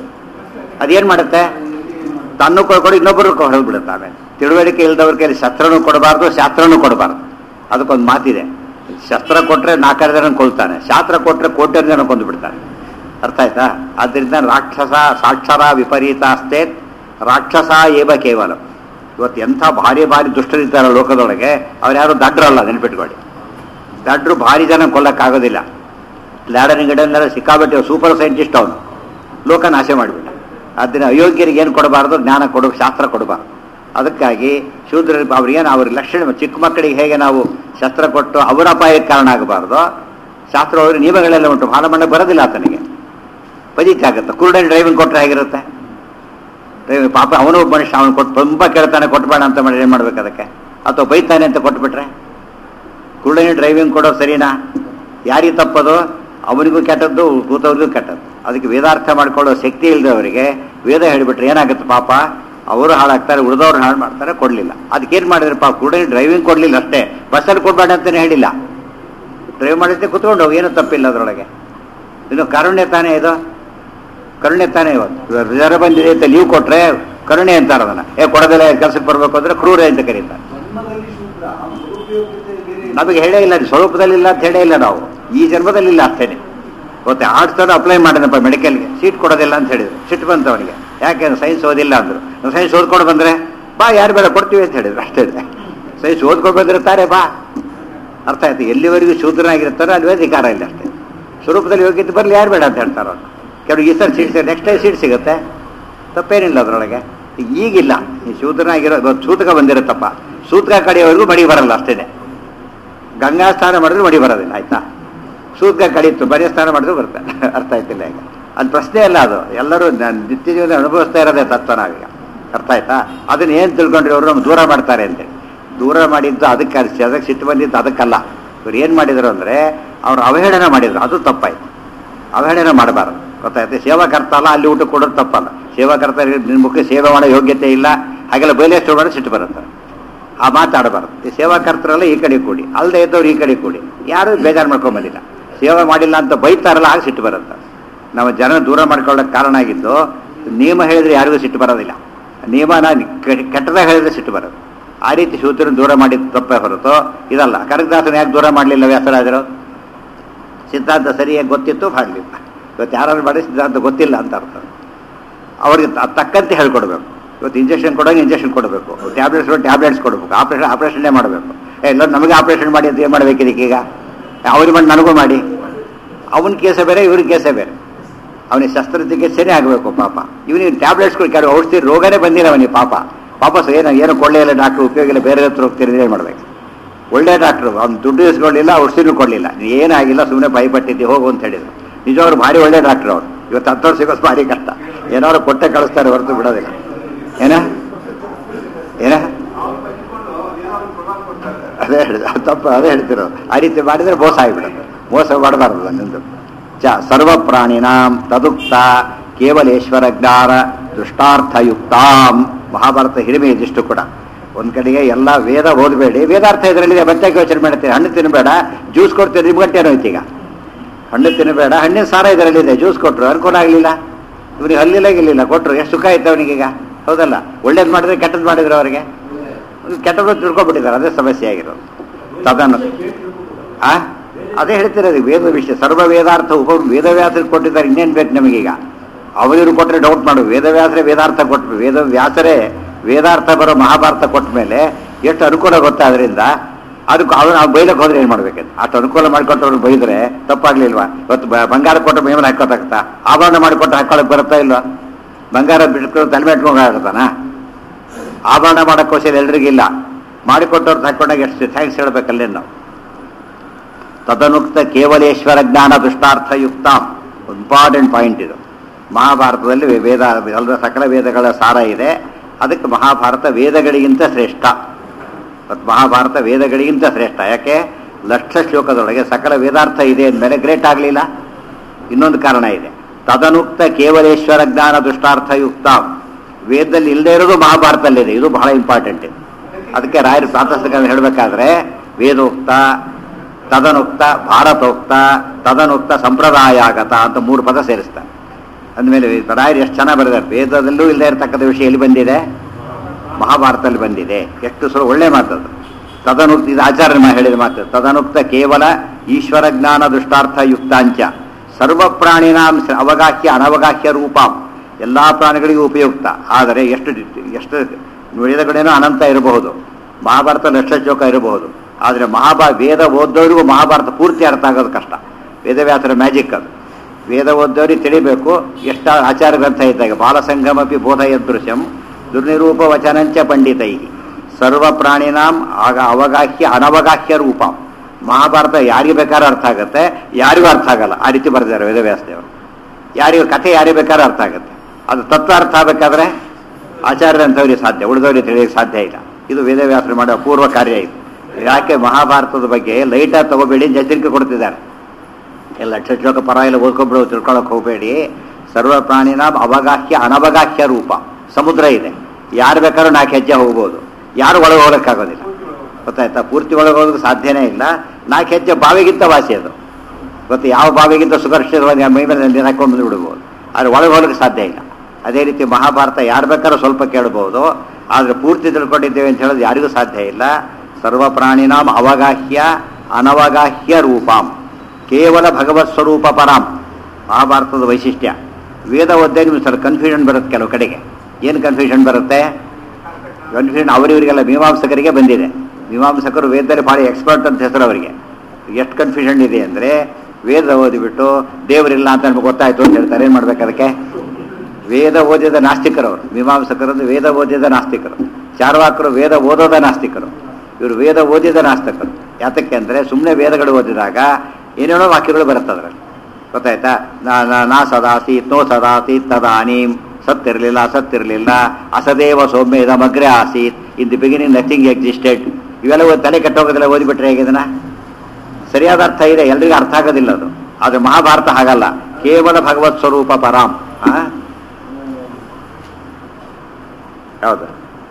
ಅದೇನು ಮಾಡುತ್ತೆ ತನ್ನು ಕೊಡ್ಕೊಂಡು ಇನ್ನೊಬ್ಬರು ಹೊಡೆದು ಬಿಡುತ್ತೆ ಆಮೇಲೆ ತಿಳುವಳಿಕೆ ಇಲ್ದವ್ರ ಕೈಲಿ ಶಸ್ತ್ರನೂ ಕೊಡಬಾರ್ದು ಶಾಸ್ತ್ರನೂ ಕೊಡಬಾರ್ದು ಅದಕ್ಕೊಂದು ಮಾತಿದೆ ಶಸ್ತ್ರ ಕೊಟ್ಟರೆ ನಾಲ್ಕಾರು ಜನ ಕೊಲ್ತಾನೆ ಶಾಸ್ತ್ರ ಕೊಟ್ಟರೆ ಕೋಟ್ಯಾರು ಜನ ಕೊಂದು ಬಿಡ್ತಾನೆ ಅರ್ಥ ಆಯ್ತಾ ಆದ್ದರಿಂದ ರಾಕ್ಷಸ ಸಾಕ್ಷರ ವಿಪರೀತ ಅಸ್ತೇತ್ ರಾಕ್ಷಸ ಏವ ಕೇವಲ ಇವತ್ತು ಎಂಥ ಭಾರಿ ಭಾರಿ ದುಷ್ಟರಿದ್ದಾರೆ ಲೋಕದೊಳಗೆ ಅವ್ರು ಯಾರು ದಡ್ರಲ್ಲ ನೆನ್ಪಿಟ್ಕೊಳ್ಳಿ ದಡ್ರು ಭಾರಿ ಜನ ಕೊಲ್ಲಕ್ಕಾಗೋದಿಲ್ಲ ಲ್ಯಾಡನ್ ಗಿಡನ್ನೆಲ್ಲ ಸಿಕ್ಕಾಬಿಟ್ಟು ಸೂಪರ್ ಸೈಂಟಿಸ್ಟ್ ಅವನು ಲೋಕ ನಾಶ ಮಾಡಿಬಿಟ್ಟ ಆದ್ದರಿಂದ ಅಯೋಗ್ಯರಿಗೆ ಏನು ಕೊಡಬಾರ್ದು ಜ್ಞಾನ ಕೊಡು ಶಾಸ್ತ್ರ ಕೊಡಬಾರ್ದು ಅದಕ್ಕಾಗಿ ಶೂದ್ರ ಅವ್ರಿಗೇನು ಅವ್ರ ಲಕ್ಷಣ ಚಿಕ್ಕ ಮಕ್ಕಳಿಗೆ ಹೇಗೆ ನಾವು ಶಸ್ತ್ರ ಕೊಟ್ಟು ಅವರ ಅಪಾಯಕ್ಕೆ ಕಾರಣ ಆಗಬಾರ್ದು ಶಾಸ್ತ್ರ ಅವ್ರ ನಿಯಮಗಳೆಲ್ಲ ಉಂಟು ಭಾಳ ಮಣ್ಣ ಬರೋದಿಲ್ಲ ಆತನಿಗೆ ಪದೀತಿ ಆಗುತ್ತೆ ಕುರುಡನ್ ಡ್ರೈವಿಂಗ್ ಕೊಟ್ಟರೆ ಹೇಗಿರುತ್ತೆ ಡ್ರೈವಿಂಗ್ ಪಾಪ ಅವನು ಒಬ್ಬ ಮನುಷ್ಯ ಅವನು ಕೊಟ್ಟು ತುಂಬ ಕೇಳ್ತಾನೆ ಕೊಟ್ಬೇಡ ಅಂತ ಮಾಡಿ ಏನು ಮಾಡ್ಬೇಕು ಅದಕ್ಕೆ ಅಥವಾ ಬೈತಾನೆ ಅಂತ ಕೊಟ್ಬಿಟ್ರೆ ಕುರುಡನಿ ಡ್ರೈವಿಂಗ್ ಕೊಡೋದು ಸರಿನಾ ಯಾರಿಗೆ ತಪ್ಪದು ಅವನಿಗೂ ಕೆಟ್ಟದ್ದು ಕೂತವ್ರಿಗೂ ಕೆಟ್ಟದ್ದು ಅದಕ್ಕೆ ವೇದಾರ್ಥ ಮಾಡ್ಕೊಳ್ಳೋ ಶಕ್ತಿ ಇಲ್ಲದವರಿಗೆ ವೇದ ಹೇಳಿಬಿಟ್ರೆ ಏನಾಗುತ್ತೆ ಪಾಪ ಅವರು ಹಾಳಾಗ್ತಾರೆ ಉಳಿದವ್ರು ಹಾಳು ಮಾಡ್ತಾರೆ ಕೊಡಲಿಲ್ಲ ಅದಕ್ಕೇನು ಮಾಡಿದ್ರೆ ಪಾಪ ಕುರುಡನಿ ಡ್ರೈವಿಂಗ್ ಕೊಡಲಿಲ್ಲ ಅಷ್ಟೇ ಬಸ್ಸಲ್ಲಿ ಕೊಡಬೇಡ ಅಂತಲೇ ಹೇಳಿಲ್ಲ ಡ್ರೈವ್ ಮಾಡಿದ್ರೆ ಕುತ್ಕೊಂಡು ಹೋಗಿ ಏನೂ ತಪ್ಪಿಲ್ಲ ಅದರೊಳಗೆ ಇನ್ನು ಕಾರುಣ್ಯ ತಾನೇ ಇದು ಕರುಣೆ ತಾನೇ ಇವತ್ತು ಜ್ವರ ಬಂದಿದೆ ಅಂತ ಲೀವ್ ಕೊಟ್ರೆ ಕರುಣೆ ಅಂತಾರೆ ಅದನ್ನ ಏ ಕೊಡೋದಿಲ್ಲ ಕೆಲಸಕ್ಕೆ ಬರಬೇಕು ಅಂದ್ರೆ ಕ್ರೂರ ಅಂತ ಕರೀತಾರೆ ಜನ್ಮದಲ್ಲಿ ಶೂದ್ರ ಅವನ ದುರುಪಯೋಗತೆ ಬೇರೆ ನಮಗೆ ಹೇಳೇ ಇಲ್ಲ ಸ್ವರೂಪದಲ್ಲಿ ಇಲ್ಲ ಅಂತ ಹೇಳೇ ಇಲ್ಲ ನಾವು ಈ ಜನ್ಮದಲ್ಲಿ ಇಲ್ಲ ಅಷ್ಟೇನೆ ಗೊತ್ತೆ ಆರ್ಟ್ಸ್ ಅಪ್ಲೈ ಮಾಡಿದಪ್ಪ ಮೆಡಿಕಲ್ಗೆ ಸೀಟ್ ಕೊಡೋದಿಲ್ಲ ಅಂತ ಹೇಳಿದ್ರು ಸಿಟ್ಟು ಬಂತು ಅವನಿಗೆ ಯಾಕೆ ಸೈನ್ಸ್ ಓದಿಲ್ಲ ಅಂದ್ರು ಸೈನ್ಸ್ ಓದ್ಕೊಂಡು ಬಂದ್ರೆ ಬಾ ಯಾರು ಬೇಡ ಕೊಡ್ತೀವಿ ಅಂತ ಹೇಳಿದ್ರು ಅಷ್ಟೇ ಸೈನ್ಸ್ ಓದ್ಕೊಂಡು ಬಂದ್ರೆ ತಾರೆ ಬಾ ಅರ್ಥ ಆಯ್ತು ಎಲ್ಲಿವರೆಗೂ ಶೂದ್ರನಾಗಿರ್ತಾರೋ ಅಲ್ಲಿ ಅಧಿಕಾರ ಇಲ್ಲ ಅಷ್ಟೇ ಸ್ವರೂಪದಲ್ಲಿ ಯೋಗ್ಯತೆ ಬರಲಿ ಯಾರು ಬೇಡ ಅಂತ ಹೇಳ್ತಾರೆ ಅವ್ರು ಕೆಲವು ಈ sir seat next time seat ಸಿಗುತ್ತೆ ತಪ್ಪೇನಿಲ್ಲ ಅದರೊಳಗೆ ಈಗ ಈಗಿಲ್ಲ ಈ ಶೂದ್ರನಾಗಿರೋ ಇವತ್ತು ಸೂತಕ ಬಂದಿರುತ್ತಪ್ಪ ಸೂತಕ ಕಡೆಯವರೆಗೂ ಮಡಿ ಬರಲ್ಲ ಅಷ್ಟೇನೆ ಗಂಗಾ ಸ್ನಾನ ಮಾಡಿದ್ರೆ ಮಡಿ ಬರೋದಿಲ್ಲ ಆಯ್ತಾ ಸೂತಕ ಕಡಿತು ಬರೀ ಸ್ನಾನ ಮಾಡಿದ್ರು ಬರ್ತಾರೆ ಅರ್ಥ ಆಯ್ತಿಲ್ಲ ಈಗ ಅದು ಪ್ರಶ್ನೆ ಅಲ್ಲ ಅದು ಎಲ್ಲರೂ ನ- ನಿತ್ಯ ಜೀವನ ಅನುಭವಿಸ್ತಾ ಇರೋದೇ ತತ್ವ ನಾವೀಗ ಅರ್ಥ ಆಯ್ತಾ ಅದನ್ನ ಏನು ತಿಳ್ಕೊಂಡ್ರಿ ಅವರು ನಮ್ಗೆ ದೂರ ಮಾಡ್ತಾರೆ ಅಂತೇಳಿ ದೂರ ಮಾಡಿದ್ದು ಅದಕ್ಕೆ ಅರ್ಸಿ ಅದಕ್ಕೆ ಸಿಟ್ಟು ಬಂದಿದ್ದು ಅದಕ್ಕಲ್ಲ ಇವ್ರು ಏನು ಮಾಡಿದ್ರು ಅಂದರೆ ಅವ್ರು ಅವಹೇಳನ ಮಾಡಿದ್ರು ಅದು ತಪ್ಪಾಯ್ತು ಅವಹೇಳನ ಮಾಡಬಾರ್ದು ಗೊತ್ತಾಯ್ತು ಸೇವಾಕರ್ತ ಅಲ್ಲ ಅಲ್ಲಿ ಊಟ ಕೊಡೋದು ತಪ್ಪಲ್ಲ ಸೇವಾಕರ್ತ ನಿನ್ನ ಮುಖ ಸೇವೆ ಮಾಡೋ ಯೋಗ್ಯತೆ ಇಲ್ಲ ಹಾಗೆಲ್ಲ ಬಯಲೇಷ್ಟು ಮಾಡಿ ಸಿಟ್ಟು ಬರುತ್ತೆ ಆ ಮಾತಾಡಬಾರ್ದು ಈ ಸೇವಾಕರ್ತರೆಲ್ಲ ಈ ಕಡೆ ಕೂಡಿ ಅಲ್ಲದೆ ಇದ್ದವ್ರು ಈ ಕಡೆ ಕೂಡಿ ಯಾರು ಬೇಜಾರು ಮಾಡ್ಕೊಂಬಂದಿಲ್ಲ ಸೇವೆ ಮಾಡಿಲ್ಲ ಅಂತ ಬೈತಾರಲ್ಲ ಆಗ ಸಿಟ್ಟು ಬರುತ್ತೆ ನಾವು ಜನ ದೂರ ಮಾಡ್ಕೊಳ್ಳೋಕೆ ಕಾರಣ ಆಗಿದ್ದು ನಿಯಮ ಹೇಳಿದ್ರೆ ಯಾರಿಗೂ ಸಿಟ್ಟು ಬರೋದಿಲ್ಲ ನಿಯಮನ ಕೆ- ಕೆಟ್ಟದಾಗ ಹೇಳಿದ್ರೆ ಸಿಟ್ಟು ಬರೋದು ಆ ರೀತಿ ಶೂದ್ರನ ದೂರ ಮಾಡಿದ್ದು ತಪ್ಪೇ ಹೊರತು ಇದಲ್ಲ ಕನಕದಾಸನ ಯಾಕೆ ದೂರ ಮಾಡಲಿಲ್ಲ ವ್ಯಾಸರಾಜರು ಸಿದ್ಧಾಂತ ಸರಿಯಾಗಿ ಗೊತ್ತಿತ್ತು ಮಾಡಲಿಲ್ಲ ಇವತ್ತು ಯಾರು ಮಾಡಿ ಸಿದ್ಧಾಂತ ಗೊತ್ತಿಲ್ಲ ಅಂತ ಅರ್ಥ ಅವ್ರಿಗೆ ತ- ತಕ್ಕಂತೆ ಹೇಳ್ಕೊಡ್ಬೇಕು ಇವತ್ತು ಇಂಜೆಕ್ಷನ್ ಕೊಡೋಂಗೆ ಇಂಜೆಕ್ಷನ್ ಕೊಡಬೇಕು ಟ್ಯಾಬ್ಲೆಟ್ಸ್ ಟ್ಯಾಬ್ಲೆಟ್ಸ್ ಕೊಡಬೇಕು ಆಪ್ರೇಷನ್ ಆಪ್ರೇಷನ್ನೇ ಮಾಡಬೇಕು ಎಲ್ಲ ನಮಗೆ ಆಪ್ರೇಷನ್ ಮಾಡಿ ಅಂತ ಏನು ಮಾಡಬೇಕು ಇದಕ್ಕೀಗ ಅವ್ರಿಗೆ ಮಾಡಿ ನನಗೂ ಮಾಡಿ ಅವನ ಕೇಸ ಬೇರೆ ಇವ್ರ ಕೇಸ ಬೇರೆ ಅವನಿಗೆ ಶಸ್ತ್ರಚಿಕಿತ್ಸೆನೇ ಆಗಬೇಕು ಪಾಪ ಇವನಿಗೆ ಟ್ಯಾಬ್ಲೆಟ್ಸ್ಗಳು ಕೆಲವು ಔಷಧಿ ರೋಗನೇ ಬಂದಿಲ್ಲ ಅವನಿಗೆ ಪಾಪ ವಾಪಸ್ ಏನು ಏನು ಕೊಳ್ಳೇ ಇಲ್ಲ ಡಾಕ್ಟ್ರು ಉಪಯೋಗ ಇಲ್ಲ ಬೇರೆ ಹತ್ರ ಹೋಗ್ತೀರಿ ಏನು ಮಾಡಬೇಕು ಒಳ್ಳೆ ಡಾಕ್ಟ್ರು ಅವ್ನು ದುಡ್ಡು ಇಸ್ಕೊಳ್ಳಿಲ್ಲ ಔಷಧಿನೂ ಕೊಡಲಿಲ್ಲ ಏನಾಗಿಲ್ಲ ಸುಮ್ಮನೆ ಭಯಪಟ್ಟಿದ್ದೆ ಹೋಗು ಅಂತ ಹೇಳಿದ್ರು ನಿಜವಾಗ್ರು ಭಾರಿ ಒಳ್ಳೆ ಡಾಕ್ಟ್ರು ಅವ್ರು ಇವತ್ತು ಹತ್ತು ವರ್ಷ ಸಿಗೋದು ಭಾರಿ ಕಷ್ಟ ಏನಾದ್ರು ಕೊಟ್ಟೆ ಕಳಿಸ್ತಾರೆ ಹೊರತು ಬಿಡೋದಿಲ್ಲ ಏನ ಏನ ಅದೇ ಹೇಳಿದ ತಪ್ಪು ಅದೇ ಹೇಳ್ತಿರೋದು ಆ ರೀತಿ ಮಾಡಿದ್ರೆ ಮೋಸ ಆಗಿಬಿಡುತ್ತೆ ಮೋಸ ಮಾಡಬಾರ್ದು ನಿಂದು ಚ ಸರ್ವ ಪ್ರಾಣಿನಾಂ ತದುಕ್ತ ಕೇವಲೇಶ್ವರ ಜ್ಞಾನ ದೃಷ್ಟಾರ್ಥಯುಕ್ತಾಂ ಮಹಾಭಾರತ ಹಿರಿಮೆ ಇದಿಷ್ಟು ಕೂಡ ಒಂದ್ ಕಡೆಗೆ ಎಲ್ಲ ವೇದ ಓದಬೇಡಿ ವೇದಾರ್ಥ ಇದರಲ್ಲಿದೆ ಮತ್ತೆ ಯೋಚನೆ ಮಾಡ್ತೀರಿ ಹಣ್ಣು ತಿನ್ನಬೇಡ ಜ್ಯೂಸ್ ಕೊಡ್ತೀರಿ ನಿಮ್ ಗಂಟೆ ಏನೋಯ್ತು ಈಗ ಹಣ್ಣು ತಿನ್ನಬೇಡ ಹಣ್ಣಿನ ಸಾರ ಇದರಲ್ಲಿದೆ ಜ್ಯೂಸ್ ಕೊಟ್ರು ಅನುಕೂಲ ಆಗಲಿಲ್ಲ ಇವ್ರಿಗೆ ಹಲ್ಲಿಲ್ಲ ಗಿಲ್ಲಿಲ್ಲ ಕೊಟ್ರು ಎಷ್ಟು ಸುಖ ಆಯ್ತು ಅವನಿಗೀಗ ಹೌದಲ್ಲ ಒಳ್ಳೇದು ಮಾಡಿದ್ರೆ ಕೆಟ್ಟದ್ದು ಮಾಡಿದ್ರು ಅವರಿಗೆ ಕೆಟ್ಟದ್ದು ತಿಳ್ಕೊಬಿಟ್ಟಿದ್ದಾರೆ ಅದೇ ಸಮಸ್ಯೆ ಆಗಿರೋದು ತದನ್ನು ಆ ಅದೇ ಹೇಳ್ತಿರೋದು ವೇದ ವಿಷಯ ಸರ್ವ ವೇದಾರ್ಥ ಉಪ ವೇದವ್ಯಾಸರಿಗೆ ಕೊಟ್ಟಿದ್ದಾರೆ ಇನ್ನೇನು ಬೇಕು ನಮಗೀಗ ಅವರಿರು ಕೊಟ್ಟರೆ ಡೌಟ್ ಮಾಡು ವೇದವ್ಯಾಸರೇ ವೇದಾರ್ಥ ಕೊಟ್ಟು ವೇದವ್ಯಾಸರೇ ವೇದಾರ್ಥ ಬರೋ ಮಹಾಭಾರತ ಕೊಟ್ಟ ಮೇಲೆ ಎಷ್ಟು ಅನುಕೂಲ ಗೊತ್ತಾ ಅದರಿಂದ ಅದಕ್ಕೆ ಅವ್ರು ನಾವು ಬೈಲಕ್ಕೆ ಹೋದ್ರೆ ಏನು ಮಾಡ್ಬೇಕಂತ ಅಷ್ಟು ಅನುಕೂಲ ಮಾಡಿಕೊಟ್ಟವ್ರು ಬೈದ್ರೆ ತಪ್ಪಾಗ್ಲಿಲ್ವಾ ಇವತ್ತು ಬ- ಬಂಗಾರ ಕೊಟ್ಟು ಮೇಮನ ಹಾಕೋತಾಗ್ತಾ ಆಭರಣ ಮಾಡಿಕೊಟ್ಟು ಹಾಕೊಳ್ಳೋಕೆ ಬರುತ್ತಾ ಇಲ್ವಾ ಬಂಗಾರ ಬಿಟ್ಕೊಂಡು ತಲೆ ಇಟ್ಕೊಂಡು ಆಗತ್ತಾನ ಆಭರಣ ಮಾಡೋಕ್ಕೋಸ್ಕರ ಎಲ್ರಿಗಿಲ್ಲ ಮಾಡಿಕೊಟ್ಟವ್ರು ಹಾಕೊಂಡಾಗ ಎಷ್ಟು ಥ್ಯಾಂಕ್ಸ್ ಹೇಳ್ಬೇಕಲ್ಲೇ ನಾವು ತದನುಕ್ತ ಕೇವಲೇಶ್ವರ ಜ್ಞಾನ ದುಷ್ಟಾರ್ಥಯುಕ್ತ ಇಂಪಾರ್ಟೆಂಟ್ ಪಾಯಿಂಟ್ ಇದು ಮಹಾಭಾರತದಲ್ಲಿ ವೇ- ವೇದ ಎಲ್ಲ ಸಕಲ ವೇದಗಳ ಸಾರ ಇದೆ ಅದಕ್ಕೆ ಮಹಾಭಾರತ ವೇದಗಳಿಗಿಂತ ಶ್ರೇಷ್ಠ ಮತ್ತು ಮಹಾಭಾರತ ವೇದಗಳಿಗಿಂತ ಶ್ರೇಷ್ಠ ಯಾಕೆ ಲಕ್ಷ ಶ್ಲೋಕದೊಳಗೆ ಸಕಲ ವೇದಾರ್ಥ ಇದೆ ಅಂದಮೇಲೆ ಗ್ರೇಟ್ ಆಗಲಿಲ್ಲ ಇನ್ನೊಂದು ಕಾರಣ ಇದೆ ತದನುಕ್ತ ಕೇವಲೇಶ್ವರ ಜ್ಞಾನ ದುಷ್ಟಾರ್ಥಯುಕ್ತ ವೇದದಲ್ಲಿ ಇಲ್ಲದೆ ಇರೋದು ಮಹಾಭಾರತದಲ್ಲಿದೆ ಇದು ಬಹಳ ಇಂಪಾರ್ಟೆಂಟ್ ಅದಕ್ಕೆ ರಾಯರು ಪ್ರಾತಸ್ತಿಕ ಹೇಳಬೇಕಾದ್ರೆ ವೇದೋಕ್ತ ತದನುಕ್ತ ಭಾರತೋಕ್ತ ತದನುಕ್ತ ಸಂಪ್ರದಾಯಾಗತ ಅಂತ ಮೂರು ಪದ ಸೇರಿಸ್ತಾರೆ ಅಂದಮೇಲೆ ರಾಯರು ಎಷ್ಟು ಚೆನ್ನಾಗಿ ಬರೆದಾರೆ ವೇದದಲ್ಲೂ ಇಲ್ಲದೆ ಇರತಕ್ಕಂಥ ವಿಷಯ ಎಲ್ಲಿ ಬಂದಿದೆ ಮಹಾಭಾರತದಲ್ಲಿ ಬಂದಿದೆ ಎಷ್ಟು ಸಲ ಒಳ್ಳೆ ಮಾತದು ತದನುಕ್ತ ಇದು ಆಚಾರ್ಯ ಮಾ- ಹೇಳಿದ ಮಾತು ತದನುಕ್ತ ಕೇವಲ ಈಶ್ವರ ಜ್ಞಾನ ದುಷ್ಟಾರ್ಥ ಯುಕ್ತಾಂಚ ಸರ್ವ ಪ್ರಾಣಿನಾಂ ಸ- ಅವಗಾಹ್ಯ ಅನವಗಾಹ್ಯ ರೂಪಾಂ ಎಲ್ಲಾ ಪ್ರಾಣಿಗಳಿಗೂ ಉಪಯುಕ್ತ ಆದರೆ ಎಷ್ಟು ಎಷ್ಟು ವೇದಗಳೇನೋ ಅನಂತ ಇರಬಹುದು ಮಹಾಭಾರತ ಲಕ್ಷ ಶ್ಲೋಕ ಇರಬಹುದು ಆದರೆ ಮಹಾಭಾ ವೇದ ಓದೋರಿಗೂ ಮಹಾಭಾರತ ಪೂರ್ತಿ ಅರ್ಥ ಆಗೋದು ಕಷ್ಟ ವೇದವ್ಯಾಸರ ಮ್ಯಾಜಿಕ್ ಅದು ವೇದ ಓದೋರಿಗೆ ತಿಳಿಬೇಕು ಎಷ್ಟು ಆಚಾರ ಗ್ರಂಥ ಇದ್ದಾಗ ಬಾಲಸಂಗಮಪಿ ಬೋಧಯದೃಶ್ಯಂ ದುರ್ನಿರೂಪ ವಚನಂಚ ಪಂಡಿತೈ ಸರ್ವ ಪ್ರಾಣಿನಾಂ ಆಗ ಅವಗಾಹ್ಯ ಅನವಗಾಹ್ಯ ರೂಪ ಮಹಾಭಾರತ ಯಾರಿಗೆ ಬೇಕಾದ್ರೂ ಅರ್ಥ ಆಗುತ್ತೆ ಯಾರಿಗೂ ಅರ್ಥ ಆಗಲ್ಲ ಆ ರೀತಿ ಬರೆದಿದ್ದಾರೆ ವೇದವ್ಯಾಸದೇವರು ಯಾರಿಗೂ ಕಥೆ ಯಾರಿಗೆ ಬೇಕಾದ್ರೂ ಅರ್ಥ ಆಗುತ್ತೆ ಅದು ತತ್ವ ಅರ್ಥ ಆಗಬೇಕಾದ್ರೆ ಆಚಾರ್ಯರಂಥವ್ರಿಗೆ ಸಾಧ್ಯ ಉಳಿದವರಿಗೆ ತಿಳಿಯಕ್ಕೆ ಸಾಧ್ಯ ಇಲ್ಲ ಇದು ವೇದವ್ಯಾಸರು ಮಾಡೋ ಅಪೂರ್ವ ಕಾರ್ಯ ಇದು ಯಾಕೆ ಮಹಾಭಾರತದ ಬಗ್ಗೆ ಲೈಟಾಗಿ ತಗೋಬೇಡಿ ಎಚ್ಚರಿಕೆ ಕೊಡ್ತಿದ್ದಾರೆ ಎಲ್ಲ ಲಕ್ಷ ಶ್ಲೋಕ ಪರವಾಗಿಲ್ಲ ಓದ್ಕೊಂಡ್ಬಿಡು ತಿಳ್ಕೊಳಕ್ ಹೋಗಬೇಡಿ ಸರ್ವ ಪ್ರಾಣಿನ ಅವಗಾಹ್ಯ ಅನವಗಾಹ್ಯ ರೂಪ ಸಮುದ್ರ ಇದೆ ಯಾರು ಬೇಕಾದ್ರೂ ನಾಲ್ಕು ಹೆಜ್ಜೆ ಹೋಗ್ಬೋದು ಯಾರು ಒಳಗೆ ಹೋಗಕ್ಕಾಗೋದಿಲ್ಲ ಗೊತ್ತಾಯ್ತಾ ಪೂರ್ತಿ ಒಳಗೆ ಹೋಗೋದಕ್ಕೆ ಸಾಧ್ಯನೇ ಇಲ್ಲ ನಾಲ್ಕು ಹೆಜ್ಜೆ ಬಾವಿಗಿಂತ ವಾಸಿ ಅದು ಗೊತ್ತು ಯಾವ ಬಾವಿಗಿಂತ ಸುರಕ್ಷಿತವಾಗಿ ಮೈ ಮೇಲೆ ನೀರು ಹಾಕೊಂಡು ಬಂದು ಬಿಡ್ಬೋದು ಆದರೆ ಒಳಗೆ ಹೋಗಲಿಕ್ಕೆ ಸಾಧ್ಯ ಇಲ್ಲ ಅದೇ ರೀತಿ ಮಹಾಭಾರತ ಯಾರು ಬೇಕಾದ್ರೂ ಸ್ವಲ್ಪ ಕೇಳ್ಬೋದು ಆದರೆ ಪೂರ್ತಿ ತಿಳ್ಕೊಂಡಿದ್ದೇವೆ ಅಂತ ಹೇಳೋದು ಯಾರಿಗೂ ಸಾಧ್ಯ ಇಲ್ಲ ಸರ್ವ ಪ್ರಾಣಿನಾಂ ಅವಗಾಹ್ಯ ಅನವಗಾಹ್ಯ ರೂಪಾಂ ಕೇವಲ ಭಗವತ್ ಸ್ವರೂಪ ಪರಾಂ ಮಹಾಭಾರತದ ವೈಶಿಷ್ಟ್ಯ ವೇದ ಓದ್ದೇ ನಿಮ್ಗೆ ಸ್ವಲ್ಪ ಕನ್ಫ್ಯೂಷನ್ ಬರುತ್ತೆ ಕೆಲವು ಕಡೆಗೆ ಏನು ಕನ್ಫ್ಯೂಷನ್ ಬರುತ್ತೆ ಕನ್ಫ್ಯೂಷನ್ ಅವರಿವರಿಗೆಲ್ಲ ಮೀಮಾಂಸಕರಿಗೆ ಬಂದಿದೆ ಮೀಮಾಂಸಕರು ವೇದದಲ್ಲಿ ಭಾಳ ಎಕ್ಸ್ಪರ್ಟ್ ಅಂತ ಹೆಸರು ಅವರಿಗೆ ಎಷ್ಟು ಕನ್ಫ್ಯೂಷನ್ ಇದೆ ಅಂದರೆ ವೇದ ಓದಿಬಿಟ್ಟು ದೇವರಿಲ್ಲ ಅಂತ ನಮ್ಗೆ ಗೊತ್ತಾಯ್ತು ಅಂತ ಹೇಳ್ತಾರೆ ಏನು ಮಾಡ್ಬೇಕು ಅದಕ್ಕೆ ವೇದ ಓದಿದ ನಾಸ್ತಿಕರು ಅವರು ಮೀಮಾಂಸಕರದ್ದು ವೇದ ಓದಿದ ನಾಸ್ತಿಕರು ಚಾರ್ವಾಕರು ವೇದ ಓದೋದ ನಾಸ್ತಿಕರು ಇವರು ವೇದ ಓದಿದ ನಾಸ್ತಿಕರು ಯಾತಕ್ಕೆ ಅಂದರೆ ಸುಮ್ಮನೆ ವೇದಗಳು ಓದಿದಾಗ ಏನೇನೋ ವಾಕ್ಯಗಳು ಬರುತ್ತೆ ಅದರಲ್ಲಿ ಗೊತ್ತಾಯ್ತಾ ನಾ ನಾ- ನಾ ಸದಾಸಿ ನೋ ಸದಾಸಿ ತದಾನೀಂ ಸತ್ತಿರಲಿಲ್ಲ ಅಸತ್ತಿರಲಿಲ್ಲ ಅಸದೇವ ಸೌಮ್ಯ ಇದಮಗ್ರೆ ಆಸೀತ್ in the beginning nothing existed ಇವೆಲ್ಲ ಓದಿ ತಲೆ ಕೆಟ್ಟೋಗೋದಿಲ್ಲ ಓದಿಬಿಟ್ರೆ ಹೇಗೆ ಇದನ್ನ ಸರಿಯಾದ ಅರ್ಥ ಇದೆ ಎಲ್ರಿಗೂ ಅರ್ಥ ಆಗೋದಿಲ್ಲ ಅದು ಆದರೆ ಮಹಾಭಾರತ ಹಾಗಲ್ಲ ಕೇವಲ ಭಗವತ್ ಸ್ವರೂಪ ಪರಾಮ್ ಆ? ಹೌದು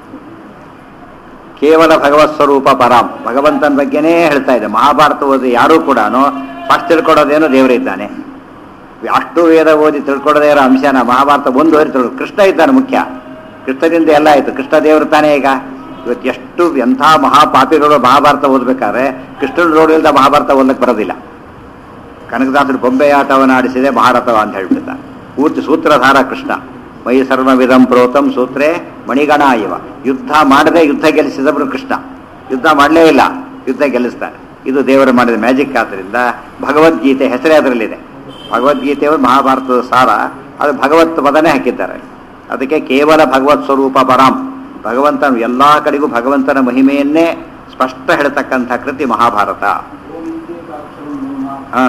ಕೇವಲ ಭಗವತ್ ಸ್ವರೂಪ ಪರಾಮ್ ಭಗವಂತನ ಬಗ್ಗೆನೇ ಹೇಳ್ತಾ ಇದೆ ಮಹಾಭಾರತ ಓದಿ ಯಾರೂ ಕೂಡ ಫಸ್ಟ್ ತಿಳ್ಕೊಡೋದೇನೋ ದೇವರಿದ್ದಾನೆ ಅಷ್ಟು ವೇದ ಓದಿ ತಿಳ್ಕೊಡದೇ ಇರೋ ಅಂಶನ ಮಹಾಭಾರತ ಒಂದು ಓದಿ ತಿಳ್ಕೊ ಕೃಷ್ಣ ಇದ್ದಾನೆ ಮುಖ್ಯ ಕೃಷ್ಣದಿಂದ ಎಲ್ಲ ಆಯ್ತು ಕೃಷ್ಣ ದೇವರು ತಾನೇ ಈಗ ಇವತ್ತು ಎಷ್ಟು ಎಂಥ ಮಹಾಪಾಪಿಗಳು ಮಹಾಭಾರತ ಓದ್ಬೇಕಾದ್ರೆ ಕೃಷ್ಣನ ರೋಡಿಲ್ದ ಮಹಾಭಾರತ ಓದಕ್ಕೆ ಬರೋದಿಲ್ಲ ಕನಕದಾಸರು ಬೊಂಬೆ ಆಟವನ್ನು ಆಡಿಸಿದೆ ಭಾರತವ ಅಂತ ಹೇಳ್ಬಿಡ್ತ ಪೂರ್ತಿ ಸೂತ್ರಧಾರ ಕೃಷ್ಣ ಮೈ ಸರ್ವವಿಧಂ ಪ್ರೋತಂ ಸೂತ್ರೇ ಮಣಿಗಣ ಇವ ಯುದ್ಧ ಮಾಡದೆ ಯುದ್ಧ ಗೆಲ್ಲಿಸಿದವರು ಕೃಷ್ಣ ಯುದ್ಧ ಮಾಡಲೇ ಇಲ್ಲ ಯುದ್ಧ ಗೆಲ್ಲಿಸ್ತಾರೆ ಇದು ದೇವರು ಮಾಡಿದ ಮ್ಯಾಜಿಕ್ ಆದ್ದರಿಂದ ಭಗವದ್ಗೀತೆ ಹೆಸರೇ ಅದರಲ್ಲಿದೆ ಭಗವದ್ಗೀತೆಯವರು ಮಹಾಭಾರತದ ಸಾರ ಅದು ಭಗವತ್ ಪದನೇ ಹಾಕಿದ್ದಾರೆ ಅದಕ್ಕೆ ಕೇವಲ ಭಗವತ್ ಸ್ವರೂಪ ಪರಾಮ್ ಭಗವಂತನು ಎಲ್ಲ ಕಡೆಗೂ ಭಗವಂತನ ಮಹಿಮೆಯನ್ನೇ ಸ್ಪಷ್ಟ ಹೇಳ್ತಕ್ಕಂಥ ಕೃತಿ ಮಹಾಭಾರತ ಹಾ.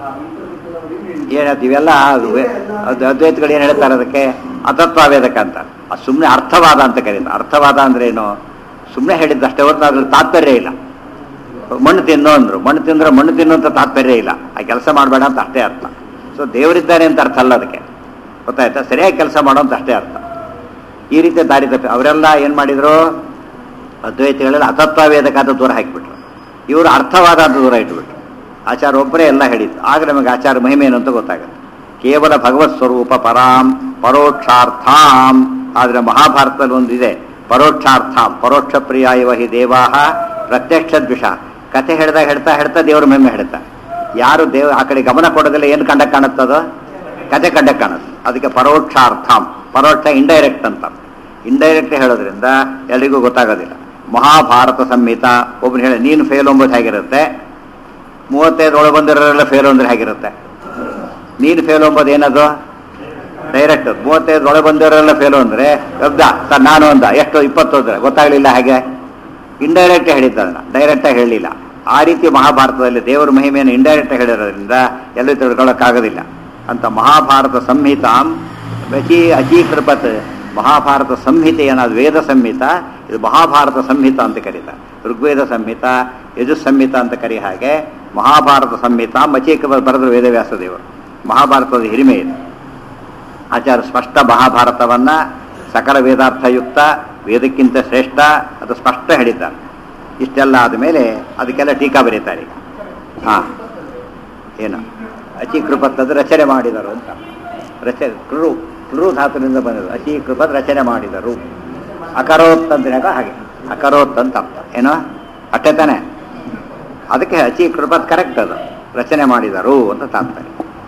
ಏನದು ಇವೆಲ್ಲ ಅದು ವೇ- ಅದು ಅದ್ವೈತಗಳು ಏನು ಹೇಳ್ತಾರೆ ಅದಕ್ಕೆ ಅತತ್ವವೇದಕ ಅಂತ ಅದು ಸುಮ್ಮನೆ ಅರ್ಥವಾದ ಅಂತ ಕರೀತಾರೆ ಅರ್ಥವಾದ ಅಂದ್ರೆ ಏನು ಸುಮ್ಮನೆ ಹೇಳಿದ್ದಷ್ಟೇ ಹೊರತು ಅದ್ರಲ್ಲಿ ತಾತ್ಪರ್ಯ ಇಲ್ಲ ಮಣ್ಣು ತಿನ್ನೋ ಅಂದ್ರು ಮಣ್ಣು ತಿಂದ್ರೆ ಮಣ್ಣು ತಿನ್ನುವಂತ ತಾತ್ಪರ್ಯ ಇಲ್ಲ ಆ ಕೆಲಸ ಮಾಡಬೇಡ ಅಂತ ಅಷ್ಟೇ ಅರ್ಥ ಸೊ ದೇವರಿದ್ದಾನೆ ಅಂತ ಅರ್ಥ ಅಲ್ಲ ಅದಕ್ಕೆ ಗೊತ್ತಾಯ್ತಾ ಸರಿಯಾಗಿ ಕೆಲಸ ಮಾಡೋ ಅಂತ ಅಷ್ಟೇ ಅರ್ಥ ಈ ರೀತಿ ದಾರಿ ತಪ್ಪಿ ಅವರೆಲ್ಲ ಏನು ಮಾಡಿದ್ರು ಅದ್ವೈತಿಗಳೆಲ್ಲ ಅತತ್ವವೇದಕ ಅಂತ ದೂರ ಹಾಕಿಬಿಟ್ರು ಇವರು ಅರ್ಥವಾದ ಅಂತ ದೂರ ಇಟ್ಬಿಟ್ರು ಆಚಾರ ಒಬ್ಬರೇ ಎಲ್ಲ ಹೇಳಿದ್ದು ಆಗ ನಮಗೆ ಆಚಾರ ಮಹಿಮೆ ಏನು ಅಂತ ಗೊತ್ತಾಗುತ್ತೆ ಕೇವಲ ಭಗವತ್ ಸ್ವರೂಪ ಪರಾಂ ಪರೋಕ್ಷಾರ್ಥಾಂ ಆದರೆ ಮಹಾಭಾರತದಲ್ಲಿ ಒಂದಿದೆ ಪರೋಕ್ಷಾರ್ಥಾಂ ಪರೋಕ್ಷ ಪ್ರಿಯ ಇವ ಹಿ ದೇವಾಹ ಪ್ರತ್ಯಕ್ಷ ದ್ವಿಷ ಕತೆ ಹೇಳ್ದಾಗ ಹೇಳ್ತಾ ಹೇಳ್ತಾ ದೇವ್ರ ಮಹಿಮೆ ಹೇಳ್ತಾ ಯಾರು ದೇವ ಆ ಕಡೆ ಗಮನ ಕೊಡೋದಿಲ್ಲ ಏನು ಕಂಡ ಕಾಣುತ್ತದೋ ಕತೆ ಕಂಡ ಕಾಣುತ್ತೆ ಅದಕ್ಕೆ ಪರೋಕ್ಷಾರ್ಥಾಂ ಪರೋಕ್ಷ ಇಂಡೈರೆಕ್ಟ್ ಅಂತ ಇಂಡೈರೆಕ್ಟ್ ಹೇಳೋದ್ರಿಂದ ಎಲ್ರಿಗೂ ಗೊತ್ತಾಗೋದಿಲ್ಲ ಮಹಾಭಾರತ ಸಂಹಿತ ಒಬ್ಬನು ಹೇಳಿ ನೀನು ಫೇಲ್ ಎಂಬುದು ಹೇಗಿರುತ್ತೆ ಮೂವತ್ತೈದರೊಳಗೆ ಬಂದಿರೋರೆಲ್ಲ ಫೇಲ್ ಅಂದ್ರೆ ಹೇಗಿರುತ್ತೆ ನೀನು ಫೇಲ್ ಎಂಬುದು ಏನದು ಡೈರೆಕ್ಟ್ ಮೂವತ್ತೈದರೊಳಗೆ ಬಂದಿರೋರೆಲ್ಲ ಫೇಲು ಅಂದ್ರೆ ಶಬ್ದ ಸರ್ ನಾನು ಅಂದ ಎಷ್ಟು ಇಪ್ಪತ್ತು ಅಂದ್ರೆ ಗೊತ್ತಾಗಲಿಲ್ಲ ಹಾಗೆ ಇಂಡೈರೆಕ್ಟ್ ಹೇಳಿದ್ದ ಅದನ್ನ ಡೈರೆಕ್ಟಾಗಿ ಹೇಳಲಿಲ್ಲ ಆ ರೀತಿ ಮಹಾಭಾರತದಲ್ಲಿ ದೇವರ ಮಹಿಮೆಯನ್ನು ಇಂಡೈರೆಕ್ಟ್ ಹೇಳಿರೋದ್ರಿಂದ ಎಲ್ಲೂ ತಿಳ್ಕೊಳ್ಳೋಕ್ಕಾಗೋದಿಲ್ಲ ಅಂತ ಮಹಾಭಾರತ ಸಂಹಿತಾಂ ಅಚೀ ಅಚೀಕೃಪತ್ ಮಹಾಭಾರತ ಸಂಹಿತೆ ಏನಾದ್ರು ವೇದ ಸಂಹಿತ ಇದು ಮಹಾಭಾರತ ಸಂಹಿತ ಅಂತ ಕರೀತಾರೆ ಋಗ್ವೇದ ಸಂಹಿತ ಯಜುಸ್ ಸಂಹಿತ ಅಂತ ಕರಿ ಹಾಗೆ ಮಹಾಭಾರತ ಸಂಹಿತ ಮಚೀಕೃಪತ್ ಬರೆದ್ರು ವೇದವ್ಯಾಸ ದೇವರು ಮಹಾಭಾರತದ ಹಿರಿಮೆ ಇದೆ ಆಚಾರ್ಯ ಸ್ಪಷ್ಟ ಮಹಾಭಾರತವನ್ನ ಸಕಲ ವೇದಾರ್ಥಯುಕ್ತ ವೇದಕ್ಕಿಂತ ಶ್ರೇಷ್ಠ ಅದು ಸ್ಪಷ್ಟ ಹೇಳಿದ್ದಾರೆ ಇಷ್ಟೆಲ್ಲ ಆದಮೇಲೆ ಅದಕ್ಕೆಲ್ಲ ಟೀಕಾ ಬರೀತಾರೆ ಈಗ ಹಾ ಏನು ಅಚೀಕೃಪತ್ ಅದು ರಚನೆ ಮಾಡಿದರು ಅಂತ ರಚನೆ ಕೃರು ಕೃರು ಧಾತುವಿನಿಂದ ಬಂದದ್ದು ಅಚೀಕೃಪತ್ ರಚನೆ ಮಾಡಿದರು ಅಕರೋತ್ ಅಂತಿನಾಗ ಹಾಗೆ ಅಕರೋತ್ ಅಂತ ಅರ್ಥ ಏನೋ ಅಟ್ಟೆ ತಾನೆ ಅದಕ್ಕೆ ಅಚೀಕೃಪತ್ ಕರೆಕ್ಟ್ ಅದು ರಚನೆ ಮಾಡಿದರು ಅಂತ ತಾತ್ಪರ್ಯ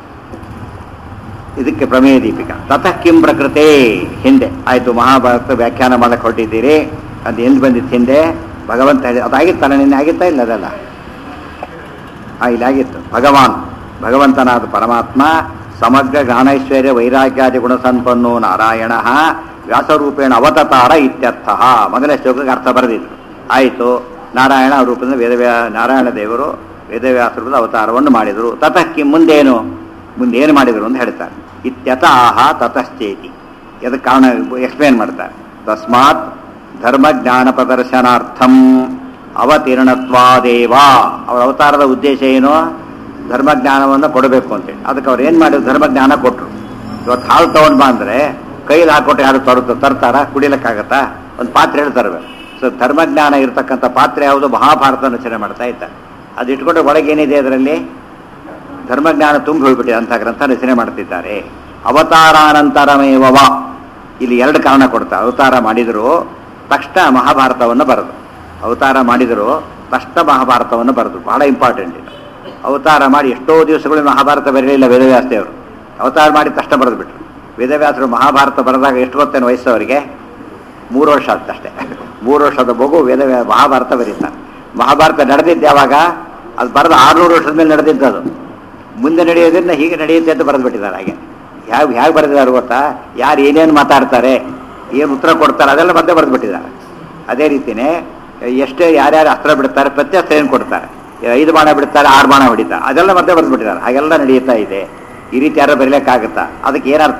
ಇದಕ್ಕೆ ಪ್ರಮೇಯ ದೀಪಿಕಾ ತತಃ ಕಿಂ ಪ್ರಕೃತೆ ಹಿಂದೆ ಆಯ್ತು ಮಹಾಭಾರತ ವ್ಯಾಖ್ಯಾನ ಮಾಡಕ್ಕೆ ಹೊರಟಿದ್ದೀರಿ ಅದು ಎಲ್ಲಿ ಬಂದಿತ್ತು ಹಿಂದೆ ಭಗವಂತ ಹೇಳಿ ಅದಾಗಿತ್ತಲ್ಲ ನಿನ್ನೆ ಆಗಿತ್ತಾ ಇಲ್ಲ ಅದೆಲ್ಲ ಆ ಇಲ್ಲಿ ಆಗಿತ್ತು ಭಗವಾನ್ ಭಗವಂತನಾದ ಪರಮಾತ್ಮ ಸಮಗ್ರ ಜ್ಞಾನೈಶ್ವರ್ಯ ವೈರಾಗ್ಯಾದಿ ಗುಣಸಂಪನ್ನೋ ನಾರಾಯಣ ವ್ಯಾಸರೂಪೇಣ ಅವತತಾರ ಇತ್ಯರ್ಥ ಮೊದಲನೇ ಶ್ಲೋಕಕ್ಕೆ ಅರ್ಥ ಬರೆದಿದ್ರು ಆಯಿತು ನಾರಾಯಣ ರೂಪದಿಂದ ವೇದವ್ಯಾ ನಾರಾಯಣ ದೇವರು ವೇದವ್ಯಾಸ ರೂಪದ ಅವತಾರವನ್ನು ಮಾಡಿದರು ತತಃ ಕಿಂ ಮುಂದೇನು ಮುಂದೆ ಏನು ಮಾಡಿದರು ಅಂತ ಹೇಳ್ತಾರೆ ಇತ್ಯತಃ ತತಶ್ಚೇತಿ ಅದಕ್ಕೆ ಕಾರಣ ಎಕ್ಸ್ಪ್ಲೇನ್ ಮಾಡ್ತಾರೆ ತಸ್ಮಾತ್ ಧರ್ಮ ಜ್ಞಾನ ಪ್ರದರ್ಶನಾರ್ಥಂ ಅವತೀರ್ಣತ್ವಾದೇವ ಅವರ ಅವತಾರದ ಉದ್ದೇಶ ಏನು ಧರ್ಮಜ್ಞಾನವನ್ನು ಕೊಡಬೇಕು ಅಂತೇಳಿ ಅದಕ್ಕೆ ಅವ್ರು ಏನು ಮಾಡಿದ್ರು ಧರ್ಮಜ್ಞಾನ ಕೊಟ್ಟರು ಇವತ್ತು ಹಾಲು ತಗೊಂಡ್ ಬಾ ಅಂದ್ರೆ ಕೈಲಿ ಹಾಕೊಟ್ಟು ಯಾರು ತರುತ್ತ ತರ್ತಾರ ಕುಡಿಲಿಕ್ಕಾಗತ್ತಾ ಒಂದು ಪಾತ್ರೆ ಹೇಳ್ತಾರೆ ಸೊ ಧರ್ಮಜ್ಞಾನ ಇರತಕ್ಕಂಥ ಪಾತ್ರೆ ಯಾವುದು ಮಹಾಭಾರತ ರಚನೆ ಮಾಡ್ತಾ ಇದ್ದಾರೆ ಅದು ಇಟ್ಕೊಂಡು ಒಳಗೆ ಏನಿದೆ ಅದರಲ್ಲಿ ಧರ್ಮಜ್ಞಾನ ತುಂಬಿ ಹೋಗ್ಬಿಟ್ಟಿದೆ ಅಂತ ಗ್ರಂಥ ರಚನೆ ಮಾಡ್ತಿದ್ದಾರೆ ಅವತಾರಾನಂತರಮೇವವ ಇಲ್ಲಿ ಎರಡು ಕಾರಣ ಕೊಡ್ತಾರೆ ಅವತಾರ ಮಾಡಿದ್ರು ತಕ್ಷಣ ಮಹಾಭಾರತವನ್ನು ಬರೆದು ಅವತಾರ ಮಾಡಿದ್ರು ತಕ್ಷಣ ಮಹಾಭಾರತವನ್ನು ಬರೆದು ಬಹಳ ಇಂಪಾರ್ಟೆಂಟ್ ಇದು ಅವತಾರ ಮಾಡಿ ಎಷ್ಟೋ ದಿವಸಗಳು ಮಹಾಭಾರತ ಬರಲಿಲ್ಲ ವೇದವ್ಯಾಸ ದೇವರು ಅವತಾರ ಮಾಡಿ ತಕ್ಷಣ ಬರೆದು ಬಿಟ್ರು ವೇದವ್ಯಾಸರು ಮಹಾಭಾರತ ಬರೆದಾಗ ಎಷ್ಟು ಗೊತ್ತೇನು ವಯಸ್ಸು ಅವರಿಗೆ ಮೂರು ವರ್ಷ ಆಯ್ತಷ್ಟೇ ಮೂರು ವರ್ಷದ ಮಗು ವೇದ ಮಹಾಭಾರತ ಬರೀತಾರೆ ಮಹಾಭಾರತ ನಡೆದಿದ್ದು ಯಾವಾಗ ಅದು ಬರೆದು ಆರುನೂರು ವರ್ಷದ ಮೇಲೆ ನಡೆದಿದ್ದು ಅದು ಮುಂದೆ ನಡೆಯೋದನ್ನ ಹೀಗೆ ನಡೆಯುತ್ತೆ ಅಂತ ಬರೆದು ಬಿಟ್ಟಿದ್ದಾರೆ ಹಾಗೆ ಯಾವ ಹೇಗೆ ಬರೆದಿದ್ದಾರೆ ಗೊತ್ತಾ ಯಾರು ಏನೇನು ಮಾತಾಡ್ತಾರೆ ಏನು ಉತ್ತರ ಕೊಡ್ತಾರೆ ಅದೆಲ್ಲ ಮತ್ತೆ ಬರೆದು ಬಿಟ್ಟಿದ್ದಾರೆ ಅದೇ ರೀತಿನೇ ಎಷ್ಟೇ ಯಾರ್ಯಾರು ಅಸ್ತ್ರ ಬಿಡ್ತಾರೆ ಪ್ರತ್ಯಸ್ತ್ರ ಏನು ಕೊಡ್ತಾರೆ ಐದು ಬಾಣ ಬಿಡ್ತಾರೆ ಆರು ಬಾಣ ಹೊಡಿತಾರೆ ಅದೆಲ್ಲ ಮತ್ತೆ ಬರೆದು ಬಿಟ್ಟಿದ್ದಾರೆ ಹಾಗೆಲ್ಲ ನಡೆಯುತ್ತಾ ಇದೆ ಈ ರೀತಿ ಯಾರು ಬರೀಲಿಕ್ಕಾಗುತ್ತಾ ಅದಕ್ಕೆ ಏನರ್ಥ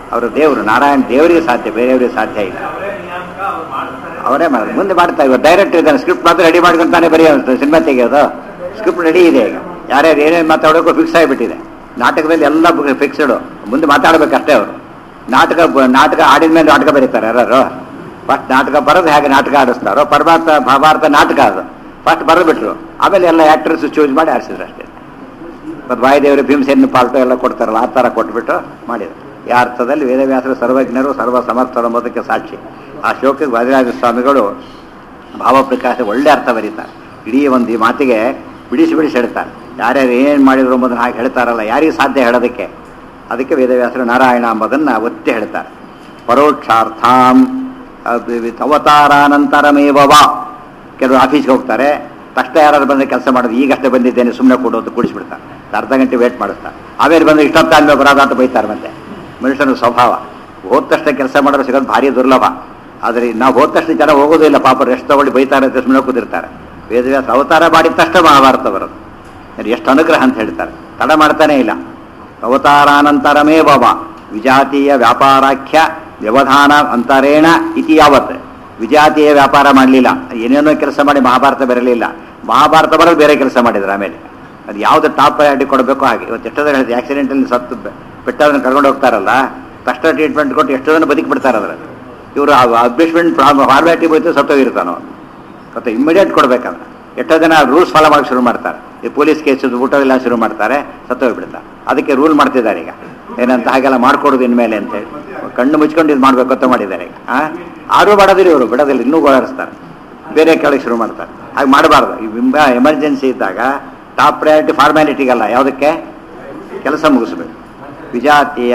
ಅವರು ದೇವರು ನಾರಾಯಣ ದೇವರಿಗೆ ಸಾಧ್ಯ ಬೇರೆಯವರಿಗೆ ಸಾಧ್ಯ ಇಲ್ಲ ಅವರೇ ನಿಯಾಮಕ ಅವ್ರು ಮಾಡ್ತಾರೆ ಅವರೇ ಮಾಡೋದು ಮುಂದೆ ಮಾಡ್ತಾ ಇವಾಗ ಡೈರೆಕ್ಟ್ ಇದ್ದಾನೆ ಸ್ಕ್ರಿಪ್ಟ್ ಮಾತ್ರ ರೆಡಿ ಮಾಡ್ಕೊಂಡು ತಾನೇ ಬರೆಯೋದು ಸಿನಿಮಾ ತೆಗೆಯೋದು ಸ್ಕ್ರಿಪ್ಟ್ ರೆಡಿ ಇದೆ ಈಗ ಯಾರ್ಯಾರು ಏನೇನು ಮಾತಾಡೋಕ್ಕೂ ಫಿಕ್ಸ್ ಆಗಿಬಿಟ್ಟಿದೆ ನಾಟಕದಲ್ಲಿ ಎಲ್ಲ ಫಿಕ್ಸ್ಡ್ ಮುಂದೆ ಮಾತಾಡ್ಬೇಕಷ್ಟೇ ಅವರು ನಾಟಕ ಬ- ನಾಟಕ ಆಡಿದ ಮೇಲೆ ನಾಟಕ ಬರೀತಾರೆ ಯಾರು ಫಸ್ಟ್ ನಾಟಕ ಬರೋದು ಹೇಗೆ ನಾಟಕ ಆಡಿಸ್ತಾರೋ ಪರಮಾರ್ಥ ಮಹಾಭಾರತ ನಾಟಕ ಅದು ಫಸ್ಟ್ ಬರೆದ್ಬಿಟ್ರು ಆಮೇಲೆ ಎಲ್ಲ ಆ್ಯಕ್ಟರ್ಸ್ ಚೂಸ್ ಮಾಡಿ ಆಡಿಸಿದ್ರು ಅಷ್ಟೇ ಮತ್ತು ವಾಯುದೇವರು ಭೀಮಸೇನ ಪಾಲ್ಟು ಎಲ್ಲ ಕೊಡ್ತಾರಲ್ಲ ಆ ಥರ ಕೊಟ್ಬಿಟ್ಟು ಮಾಡಿದ್ರು ಈ ಅರ್ಥದಲ್ಲಿ ವೇದವ್ಯಾಸರು ಸರ್ವಜ್ಞರು ಸರ್ವ ಸಮರ್ಥರು ಎಂಬುದಕ್ಕೆ ಸಾಕ್ಷಿ ಆ ಶ್ಲೋಕಕ್ಕೆ ವಾದಿರಾಜ ಸ್ವಾಮಿಗಳು ಭಾವಪ್ರಕಾಶ ಒಳ್ಳೆ ಅರ್ಥ ಬರೀತಾರೆ ಇಡೀ ಒಂದು ಈ ಮಾತಿಗೆ ಬಿಡಿಸಿ ಬಿಡಿಸಿ ಹೇಳ್ತಾರೆ ಯಾರ್ಯಾರು ಏನೇನು ಮಾಡಿದ್ರು ಎಂಬುದನ್ನು ಹಾಗೆ ಹೇಳ್ತಾರಲ್ಲ ಯಾರಿಗೆ ಸಾಧ್ಯ ಹೇಳೋದಕ್ಕೆ ಅದಕ್ಕೆ ವೇದವ್ಯಾಸರು ನಾರಾಯಣ ಎಂಬುದನ್ನು ಒತ್ತಿ ಹೇಳ್ತಾರೆ ಪರೋಕ್ಷಾರ್ಥಾಂ ಅದ್- ಅವತಾರಾನಂತರಮೇವ ವಾ ಕೆಲವರು ಆಫೀಸ್ಗೆ ಹೋಗ್ತಾರೆ ತಕ್ಷಣ ಯಾರು ಬಂದರೆ ಕೆಲಸ ಮಾಡೋದು ಈಗಷ್ಟೇ ಬಂದಿದ್ದೇನೆ ಸುಮ್ಮನೆ ಕೊಡು ಅಂತ ಕುಡಿಸ್ಬಿಡ್ತಾರೆ ಅರ್ಧ ಗಂಟೆ ವೇಟ್ ಮಾಡಿಸ್ತಾರೆ ಆಮೇಲೆ ಬಂದು ಇಷ್ಟೊತ್ತಾದ್ಮೇಲೆ ಬರೋದ ಅಂತ ಬೈತಾರೆ ಮತ್ತೆ ಮನುಷ್ಯನ ಸ್ವಭಾವ ಹೋದ ತಕ್ಷಣ ಕೆಲಸ ಮಾಡೋದು ಸಿಗೋದು ಭಾರಿ ದುರ್ಲಭ ಆದರೆ ನಾವು ಹೋದ ತಕ್ಷಣ ಜನ ಹೋಗೋದಿಲ್ಲ ಪಾಪ ರೆಸ್ಟ್ ತಗೊಳ್ಳಿ ಬೈತಾರೆ ಅಂತ ಸುಮ್ಮನೆ ಕೂತಿರ್ತಾರೆ ವೇದವ್ಯಾಸ ಅವತಾರ ಮಾಡಿದ ತಕ್ಷಣ ಮಹಾಭಾರತ ಬರೋದು ಅದು ಎಷ್ಟು ಅನುಗ್ರಹ ಅಂತ ಹೇಳ್ತಾರೆ ತಡ ಮಾಡ್ತಾನೆ ಇಲ್ಲ ಅವತಾರಾನಂತರಮೇ ಬಾಬ ವಿಜಾತೀಯ ವ್ಯಾಪಾರಾಖ್ಯ ವ್ಯವಧಾನ ಅಂತರೇಣ ಇತಿ ಯಾವತ್ ವಿಜಾತೀಯ ವ್ಯಾಪಾರ ಮಾಡಲಿಲ್ಲ ಏನೇನೋ ಕೆಲಸ ಮಾಡಿ ಮಹಾಭಾರತ ಬರಲಿಲ್ಲ ಮಹಾಭಾರತ ಬರೋದು ಬೇರೆ ಕೆಲಸ ಮಾಡಿದ್ರು ಆಮೇಲೆ ಅದು ಯಾವ್ದು ಟಾಪ್ ಪ್ರಯಾರಿಟಿ ಕೊಡಬೇಕು ಹಾಗೆ ಇವತ್ತು ಎಷ್ಟೋ ಜನ ಹೇಳಿದೆ ಆಕ್ಸಿಡೆಂಟಲ್ಲಿ ಸತ್ತು ಬೆಟ್ಟದನ್ನು ಕರ್ಕೊಂಡು ಹೋಗ್ತಾರಲ್ಲ ತಕ್ಷಣ ಟ್ರೀಟ್ಮೆಂಟ್ ಕೊಟ್ಟು ಎಷ್ಟೋ ಜನ ಬದುಕಿ ಬಿಡ್ತಾರೆ ಅದರಲ್ಲಿ ಇವರು ಅಡ್ಮಿಟ್ಮೆಂಟ್ ಫಾರ್ಮ್ಯಾಲಿಟಿ ಹೋಯ್ತು ಸತ್ತೋಗಿರ್ತಾನೋ ಮತ್ತೆ ಇಮಿಡಿಯೇಟ್ ಕೊಡ್ಬೇಕಂದ್ರೆ ಎಷ್ಟೋ ಜನ ರೂಲ್ಸ್ ಫಾಲೋ ಮಾಡಕ್ಕೆ ಶುರು ಮಾಡ್ತಾರೆ ಈ ಪೊಲೀಸ್ ಕೇಸ್ ಊಟ ಎಲ್ಲ ಶುರು ಮಾಡ್ತಾರೆ ಸತ್ತೋಗ್ಬಿಡ್ತಾರೆ ಅದಕ್ಕೆ ರೂಲ್ ಮಾಡ್ತಿದ್ದಾರೆ ಈಗ ಏನಂತ ಹಾಗೆಲ್ಲ ಮಾಡ್ಕೊಡೋದು ಇನ್ಮೇಲೆ ಅಂತೇಳಿ ಕಣ್ಣು ಮುಚ್ಕೊಂಡು ಇದು ಮಾಡ್ಬೇಕು ಅಂತ ಮಾಡಿದ್ದಾರೆ ಈಗ ಆ ಆರು ಮಾಡೋದಿಲ್ಲ ಇವರು ಬಿಡೋದಿಲ್ಲ ಇನ್ನೂ ಗೋಳಾಡಿಸ್ತಾರೆ ಬೇರೆ ಕೆಳಗೆ ಶುರು ಮಾಡ್ತಾರೆ ಹಾಗೆ ಮಾಡಬಾರ್ದು ಈ ಎಮರ್ಜೆನ್ಸಿ ಇದ್ದಾಗ ಟಾಪ್ ಪ್ರಯಾರಿಟಿ ಫಾರ್ಮ್ಯಾಲಿಟಿಗಲ್ಲ ಯಾವುದಕ್ಕೆ ಕೆಲಸ ಮುಗಿಸ್ಬೇಕು ವಿಜಾತೀಯ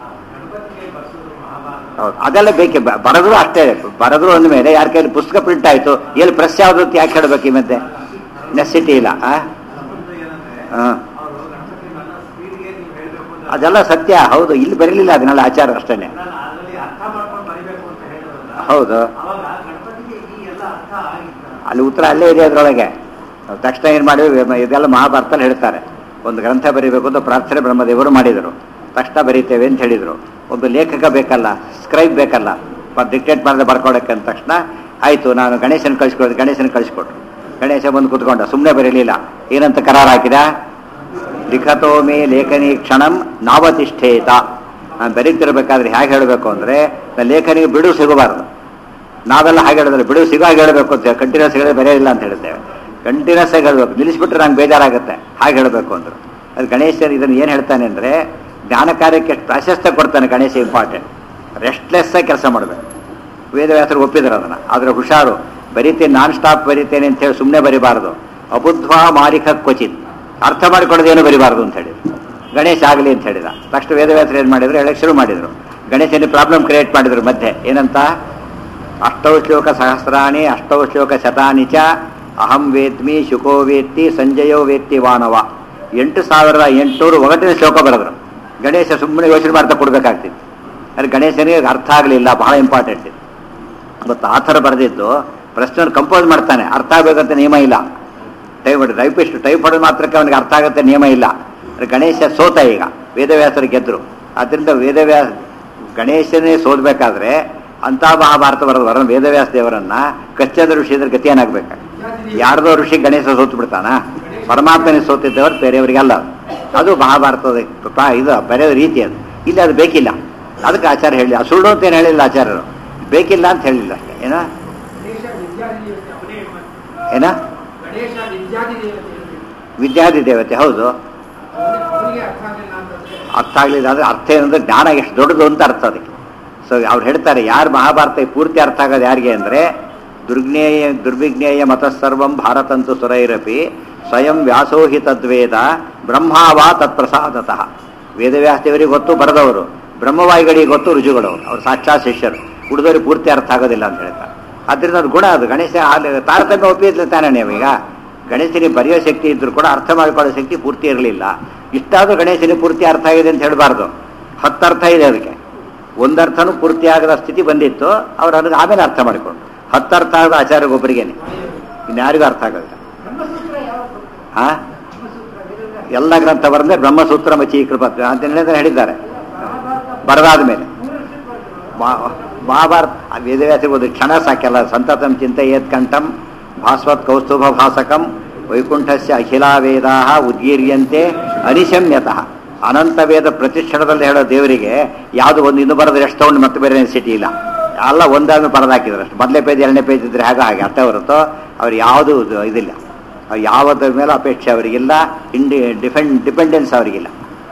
ಹೌದು ಅದೆಲ್ಲ ಬೇಕೇ ಬ- ಬರೆದ್ರು ಅಷ್ಟೇ ಬರೆದ್ರು ಅಂದಮೇಲೆ ಯಾರ ಕೈಲಿ ಪುಸ್ತಕ ಪ್ರಿಂಟ್ ಆಯ್ತು ಎಲ್ಲಿ ಪ್ರೆಸ್ ಯಾವ್ದು ಅಂತ ಯಾಕೆ ಹೇಳ್ಬೇಕು ಈ ಮಧ್ಯೆ ನೆಸಿಟಿ ಇಲ್ಲ ಆ? ಹಾ. ಅವರು ಗಣಪತಿ ನನ್ನ ಸ್ಪೀಡ್ಗೆ ನೀವು ಹೇಳಬೇಕು ಅಂತ ಅದೆಲ್ಲ ಸತ್ಯ ಹೌದು ಇಲ್ಲಿ ಬರಲಿಲ್ಲ ಅದನ್ನೆಲ್ಲ ಆಚಾರ ಅಷ್ಟೇನೆ ನಾನು ಅದರಲ್ಲಿ ಅರ್ಥ ಮಾಡ್ಕೊಂಡು ಬರಿಬೇಕು ಅಂತ ಹೇಳಿದ್ರಲ್ಲ ಹೌದು ಅವಾಗ ಗಣಪತಿಗೆ ಈ ಎಲ್ಲ ಅರ್ಥ ಆಗಿತ್ತ ಅಲ್ಲಿ ಉತ್ತರ ಅಲ್ಲೇ ಇದೆ ಅದರೊಳಗೆ ನಾವು ತಕ್ಷಣ ಏನು ಮಾಡಿದ್ವಿ ಇದೆಲ್ಲ ಮಹಾಭಾರತಲ್ಲಿ ಹೇಳ್ತಾರೆ ಒಂದು ಗ್ರಂಥ ಬರೀಬೇಕು ಅಂತ ಪ್ರಾರ್ಥನೆ ಬ್ರಹ್ಮದೇವರು ಮಾಡಿದರು ತಕ್ಷಣ ಬರೀತೇವೆ ಅಂತ ಹೇಳಿದರು ಒಬ್ಬ ಲೇಖಕ ಬೇಕಲ್ಲ ಸ್ಕ್ರೈಬ್ ಬೇಕಲ್ಲ ಡಿಕ್ಟೇಟ್ ಮಾಡಿದ್ರೆ ಬರ್ಕೊಡಕ್ಕೆ ಅಂದ ತಕ್ಷಣ ಆಯಿತು ನಾನು ಗಣೇಶನ ಕಳಿಸ್ಕೊಡ್ತೀನಿ ಗಣೇಶನ ಕಳಿಸ್ಕೊಟ್ರು ಗಣೇಶ ಬಂದು ಕೂತ್ಕೊಂಡ ಸುಮ್ಮನೆ ಬರೀಲಿಲ್ಲ ಏನಂತ ಕರಾರ್ ಹಾಕಿದ ಲಿಖತೋ ಮೇ ಲೇಖನಿ ಕ್ಷಣಂ ನಾವತಿಷ್ಠೇತ ನಾನು ಬರೀತಿರ್ಬೇಕಾದ್ರೆ ಹೇಗೆ ಹೇಳಬೇಕು ಅಂದರೆ ನನ್ನ ಲೇಖನಿಗೆ ಬಿಡು ಸಿಗಬಾರ್ದು ನಾವೆಲ್ಲ ಹಾಗೆ ಹೇಳಿದ್ರೆ ಬಿಡು ಸಿಗಾಗ ಹೇಳಬೇಕು ಅಂತ ಕಂಟಿನ್ಯೂಸ್ ಹೇಳಿದ್ರೆ ಬೇರೆ ಇಲ್ಲ ಅಂತ ಹೇಳ್ತೇವೆ ಕಂಟಿನ್ಯೂಸ್ ಆಗಿ ಹೇಳಬೇಕು ನಿಲ್ಲಿಸ್ಬಿಟ್ರೆ ನಂಗೆ ಬೇಜಾರಾಗುತ್ತೆ ಹಾಗೆ ಹೇಳಬೇಕು ಅಂದರು ಅದು ಗಣೇಶನ್ ಇದನ್ನು ಏನು ಹೇಳ್ತಾನೆ ಅಂದರೆ ಜ್ಞಾನ ಕಾರ್ಯಕ್ಕೆ ಪ್ರಾಶಸ್ತ್ಯ ಕೊಡ್ತಾನೆ ಗಣೇಶ ಇಂಪಾರ್ಟೆಂಟ್ ರೆಸ್ಟ್ಲೆಸ್ ಆಗಿ ಕೆಲಸ ಮಾಡಬೇಕು ವೇದವ್ಯಾಸರು ಒಪ್ಪಿದ್ರು ಅದನ್ನು ಆದರೆ ಹುಷಾರು ಬರೀತೇನೆ ನಾನ್ ಸ್ಟಾಪ್ ಬರೀತೇನೆ ಅಂತ ಹೇಳಿ ಸುಮ್ಮನೆ ಬರಿಬಾರ್ದು ಅಬುದ್ಧ್ವಾ ಮಾಲಿಕ ಕ್ವಚಿತ್ ಅರ್ಥ ಮಾಡಿಕೊಳ್ಳೋದೇನು ಬರಿಬಾರ್ದು ಅಂತ ಹೇಳಿದ್ರು ಗಣೇಶ ಆಗಲಿ ಅಂತ ಹೇಳಿದ ತಕ್ಷಣ ವೇದವ್ಯಾಸರು ಏನು ಮಾಡಿದ್ರು ಹೇಳಕ್ಕೆ ಶುರು ಮಾಡಿದರು ಗಣೇಶನ ಪ್ರಾಬ್ಲಮ್ ಕ್ರಿಯೇಟ್ ಮಾಡಿದ್ರು ಮಧ್ಯೆ ಏನಂತ ಅಷ್ಟೌ ಶ್ಲೋಕ ಸಹಸ್ರಾಣಿ ಅಷ್ಟೌ ಶ್ಲೋಕ ಶತಾನಿ ಚ ಅಹಂ ವೇದ್ಮಿ ಶುಕೋ ವೇತ್ತಿ ಸಂಜಯೋ ವೇತ್ತಿ ವಾನವ ಎಂಟು ಸಾವಿರದ ಎಂಟುನೂರು ಒಗಟಿನ ಶ್ಲೋಕ ಬರೆದ್ರು ಗಣೇಶ ಸುಮ್ಮನೆ ಯೋಚನೆ ಮಾಡ್ತಾ ಕೊಡ್ಬೇಕಾಗ್ತಿತ್ತು ಅಲ್ಲಿ ಗಣೇಶನಿಗೆ ಅರ್ಥ ಆಗಲಿಲ್ಲ ಬಹಳ ಇಂಪಾರ್ಟೆಂಟ್ ಇದು ಮತ್ತು ಆ ಥರ ಬರೆದಿದ್ದು ಪ್ರಶ್ನೆಯನ್ನು ಕಂಪೋಸ್ ಮಾಡ್ತಾನೆ ಅರ್ಥ ಆಗಬೇಕಂತ ನಿಯಮ ಇಲ್ಲ ಟೈಪ್ ಟೈಪಿಸ್ಟ್ ಟೈಪ್ ಹೊಡೆದು ಮಾತ್ರಕ್ಕೆ ಅವನಿಗೆ ಅರ್ಥ ಆಗುತ್ತೆ ನಿಯಮ ಇಲ್ಲ ಅಂದ್ರೆ ಗಣೇಶ ಸೋತ ಈಗ ವೇದವ್ಯಾಸರು ಗೆದ್ರು ಆದ್ದರಿಂದ ವೇದವ್ಯಾಸ ಗಣೇಶನೇ ಸೋಲ್ಬೇಕಾದ್ರೆ ಅಂಥ ಮಹಾಭಾರತ ಬರೋದು ವರ ವೇದವ್ಯಾಸ ದೇವರನ್ನ ಕಚ್ಚದ ಋಷಿ ಇದ್ರ ಗತಿ ಏನಾಗ್ಬೇಕು ಯಾರ್ದೋ ಋಷಿ ಗಣೇಶ ಸೋತು ಬಿಡ್ತಾನ ಪರಮಾತ್ಮನೇ ಸೋತಿದ್ದವರು ಬೇರೆಯವರಿಗಲ್ಲ ಅದು ಮಹಾಭಾರತದ ಪ್ರ- ಇದು ಬರೆಯೋ ರೀತಿ ಅದು ಇಲ್ಲಿ ಅದು ಬೇಕಿಲ್ಲ ಅದಕ್ಕೆ ಆಚಾರ್ಯ ಹೇಳಿ ಸುಳ್ಳು ಅಂತ ಏನು ಹೇಳಿಲ್ಲ ಆಚಾರ್ಯರು ಬೇಕಿಲ್ಲ ಅಂತ ಹೇಳಿಲ್ಲ ಅಷ್ಟೇ ಏನ ಗಣೇಶ ವಿದ್ಯಾದಿ ದೇವತೆ ಅವನೇ ಏನ ಗಣೇಶ ವಿದ್ಯಾದಿ ದೇವತೆ ವಿದ್ಯಾದಿ ದೇವತೆ ಹೌದು ಅವನಿಗೆ ಅರ್ಥ ಆಗಲಿಲ್ಲ ಅಂತಂದ್ರೆ ಅರ್ಥ ಆಗಲಿಲ್ಲ ಅಂದ್ರೆ ಅರ್ಥ ಏನಂದ್ರೆ ಜ್ಞಾನ ಎಷ್ಟು ದೊಡ್ಡದು ಅಂತ ಅರ್ಥ ಅದಕ್ಕೆ ಸೊ ಅವ್ರು ಹೇಳ್ತಾರೆ ಯಾರು ಮಹಾಭಾರತ ಪೂರ್ತಿ ಅರ್ಥ ಆಗೋದು ಯಾರಿಗೆ ಅಂದರೆ ದುರ್ಜ್ಞೇಯ ದುರ್ವಿಜ್ಞೇಯ ಮತಸ್ಸರ್ವಂ ಭಾರತಂತು ಸುರೈರಪಿ ಸ್ವಯಂ ವ್ಯಾಸೋಹಿ ತದ್ವೇದ ಬ್ರಹ್ಮಾವಾ ತತ್ಪ್ರಸಾದತಃ ವೇದವ್ಯಾಸದೇವರಿಗೆ ಗೊತ್ತು ಬರೆದವರು ಬ್ರಹ್ಮವಾಯಿಗಳಿಗೆ ಗೊತ್ತು ರುಜುಗಳು ಅವ್ರು ಸಾಕ್ಷಾತ್ ಶಿಷ್ಯರು ಉಳಿದವರಿಗೆ ಪೂರ್ತಿ ಅರ್ಥ ಆಗೋದಿಲ್ಲ ಅಂತ ಹೇಳ್ತಾರೆ ಅದರಿಂದ ಅದು ಗುಣ ಅದು ಗಣೇಶ ಅಲ್ಲಿ ತಾರತಮ್ಯ ಒಪ್ಪಿದ್ಲು ತಾನೇ ನೀವೀಗ ಗಣೇಶನಿಗೆ ಬರೆಯೋ ಶಕ್ತಿ ಇದ್ರೂ ಕೂಡ ಅರ್ಥ ಮಾಡಿಕೊಳ್ಳೋ ಶಕ್ತಿ ಪೂರ್ತಿ ಇರಲಿಲ್ಲ ಇಷ್ಟಾದರೂ ಗಣೇಶನಿಗೆ ಪೂರ್ತಿ ಅರ್ಥ ಆಗಿದೆ ಅಂತ ಹೇಳಬಾರ್ದು ಹತ್ತು ಅರ್ಥ ಇದೆ ಅದಕ್ಕೆ ಒಂದರ್ಥನೂ ಪೂರ್ತಿ ಆಗದ ಸ್ಥಿತಿ ಬಂದಿತ್ತು ಅವ್ರು ಅದನ್ನು ಆಮೇಲೆ ಅರ್ಥ ಮಾಡಿಕೊಂಡು ಹತ್ತು ಅರ್ಥ ಆಗದ ಆಚಾರ್ಯಗೊಬ್ಬರಿಗೇನೆ ಇನ್ಯಾರಿಗೂ ಅರ್ಥ ಆಗೋದಿಲ್ಲ ಬ್ರಹ್ಮಸೂತ್ರ ಯಾವ ಹಾ ಬ್ರಹ್ಮಸೂತ್ರ ವೇದವ್ಯಾಸ ಎಲ್ಲ ಗ್ರಂಥ ಬರೆದ್ರೆ ಬ್ರಹ್ಮಸೂತ್ರ ಮಚಿ ಕೃಪ ಅಂತ ಹೇಳಿದ್ರೆ ಹೇಳಿದ್ದಾರೆ ಮಹಾಭಾರತ ಬರದಾದ ಮೇಲೆ ಮೂಲ ಮಹಾಭಾರತ ವೇದವ್ಯಾಸರಿಗೆ ಒಂದು ಕ್ಷಣ ಸಾಕೆಲ್ಲ ಸಂತತಂ ಚಿಂತೆ ಏತ್ ಕಂಠಂ ಭಾಸ್ವತ್ ಕೌಸ್ತುಭ ಭಾಸಕಂ ವೈಕುಂಠಸ್ಯ ಅಖಿಲಾ ವೇದಾ ಉದ್ಗೀರ್ಯಂತೆ ಅನಿಶಮ್ಯತಃ ಅನಂತ ವೇದ ಪ್ರತಿಷ್ಠಳದಲ್ಲಿ ಹೇಳೋ ದೇವರಿಗೆ ಯಾವುದು ಒಂದು ಇನ್ನು ಬರೋದ್ರೆ ಎಷ್ಟು ತಗೊಂಡು ಮತ್ತೆ ಬೇರೆ ಸಿಟಿ ಇಲ್ಲ ಎಲ್ಲ ಒಂದಾದ್ಮೇಲೆ ಬರೆದಾಕಿದ್ರು ಅಷ್ಟು ಮೊದಲನೇ ಪೇಜ್ ಎರಡನೇ ಪೇಜ್ ಇದ್ರೆ ಹಾಗೆ ಹಾಗೆ ಅಷ್ಟೇ ಹೊರತು ಅವ್ರು ಯಾವುದು ಇದು- ಇದಿಲ್ಲ ಅವ್ರು ಯಾವುದ್ರ ಮೇಲೆ ಅಪೇಕ್ಷೆ ಅವರಿಗಿಲ್ಲ ಇಂಡಿ ಡಿಫೆಂಡ್ ಡಿಪೆಂಡೆನ್ಸ್ ಅವರಿಗಿಲ್ಲ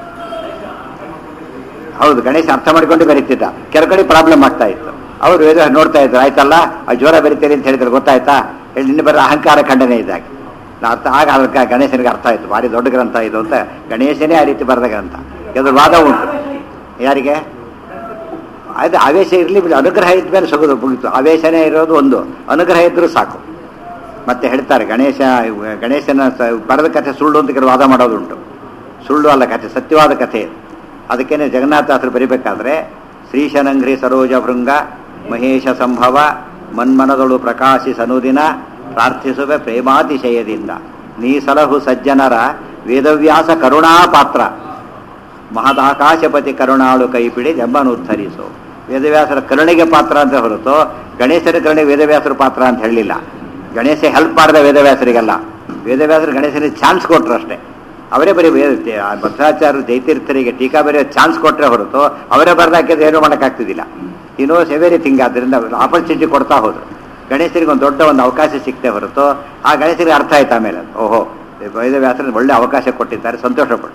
ಹೌದು ಗಣೇಶ ಅರ್ಥ ಮಾಡ್ಕೊಂಡು ಬರೀತಿದ್ದ ಕೆಲ ಕಡೆ ಪ್ರಾಬ್ಲಮ್ ಆಗ್ತಾ ಇತ್ತು ಅವರು ವೇದ ನೋಡ್ತಾ ಇದ್ರು ಆಯ್ತಲ್ಲ ಆ ಜ್ವರ ಬರೀತೀರಿ ಅಂತ ಹೇಳಿದ್ರೆ ಗೊತ್ತಾಯ್ತಾ ಹೇಳಿ ನಿನ್ನೆ ಬರೋ ಅಹಂಕಾರ ಖಂಡನೆ ಇದ್ದಾಗ ನಾ ಅರ್ಥ ಆಗ ಅದಕ್ಕೆ ಗಣೇಶನಿಗೆ ಅರ್ಥ ಆಯ್ತು ಭಾರಿ ದೊಡ್ಡ ಗ್ರಂಥ ಇದು ಅಂತ ಗಣೇಶನೇ ಆ ರೀತಿ ಬರೆದ ಗ್ರಂಥ ಕೆಲವರು ವಾದ ಉಂಟು ಯಾರಿಗೆ ಅದು ಆವೇಶ ಇರಲಿ ಬಿಡಿ ಅನುಗ್ರಹ ಇದ್ಮೇಲೆ ಸಗುದು ಮುಗಿತು ಆವೇಶನೇ ಇರೋದು ಒಂದು ಅನುಗ್ರಹ ಇದ್ರೂ ಸಾಕು ಮತ್ತೆ ಹೇಳ್ತಾರೆ ಗಣೇಶ ಗಣೇಶನ ಸ- ಬರೆದ ಕಥೆ ಸುಳ್ಳು ಅಂತ ಕೆಲವು ವಾದ ಮಾಡೋದುಂಟು ಸುಳ್ಳು ಅಲ್ಲ ಕಥೆ ಸತ್ಯವಾದ ಕಥೆ ಇದು. ಅದಕ್ಕೇನೆ ಜಗನ್ನಾಥಾಸರು ಬರಿಬೇಕಾದ್ರೆ ಶ್ರೀಶನಂಘ್ರಿ ಸರೋಜ ಭೃಂಗ ಮಹೇಶ ಸಂಭವ ಮನ್ಮನದಳು ಪ್ರಕಾಶಿ ಸನುದಿನ ಪ್ರಾರ್ಥಿಸುವೆ ಪ್ರೇಮಾತಿಶಯದಿಂದ ನೀ ಸಲಹು ಸಜ್ಜನರ ವೇದವ್ಯಾಸ ಕರುಣಾ ಪಾತ್ರ ಮಹದಾಕಾಶಪತಿ ಕರುಣಾಳು ಕೈಪಿಡಿ ಜಂಬನು ಉದ್ಧರಿಸು ವೇದವ್ಯಾಸರ ಕರುಣೆಗೆ ಪಾತ್ರ ಅಂತ ಹೊರತು ಗಣೇಶನ ಕರುಣೆ ವೇದವ್ಯಾಸರ ಪಾತ್ರ ಅಂತ ಹೇಳಲಿಲ್ಲ ಗಣೇಶ ಹೆಲ್ಪ್ ಮಾಡಿದ ವೇದವ್ಯಾಸರಿಗೆಲ್ಲ ವೇದವ್ಯಾಸರು ಗಣೇಶನಿಗೆ ಚಾನ್ಸ್ ಕೊಟ್ರು ಅಷ್ಟೇ ಅವರೇ ಬರೀ ವೇದ ಆ ಭದ್ರಾಚಾರ್ಯ ಜೈತೀರ್ಥರಿಗೆ ಟೀಕಾ ಬರೆಯೋ ಚಾನ್ಸ್ ಕೊಟ್ಟರೆ ಹೊರತು ಅವರೇ ಬರೆದಾಕಿದ್ರೆ ಏನೂ ಮಾಡೋಕ್ಕಾಗ್ತಿದ್ದಿಲ್ಲ ಇನ್ನೋ ಸೆವೆರಿ ಥಿಂಗ್ ಆದ್ದರಿಂದ ಆಪರ್ಚುನಿಟಿ ಕೊಡ್ತಾ ಹೋದ್ರು ಗಣೇಶನಿಗೆ ಒಂದು ದೊಡ್ಡ ಒಂದು ಅವಕಾಶ ಸಿಕ್ತೆ ಹೊರತು ಆ ಗಣೇಶನಿಗೆ ಅರ್ಥ ಆಯ್ತು ಆಮೇಲೆ ಅದು. ಓಹೋ ವೇದವ್ಯಾಸರಿಗೆ ಒಳ್ಳೆ ಅವಕಾಶ ಕೊಟ್ಟಿದ್ದಾರೆ ಸಂತೋಷಪಟ್ಟು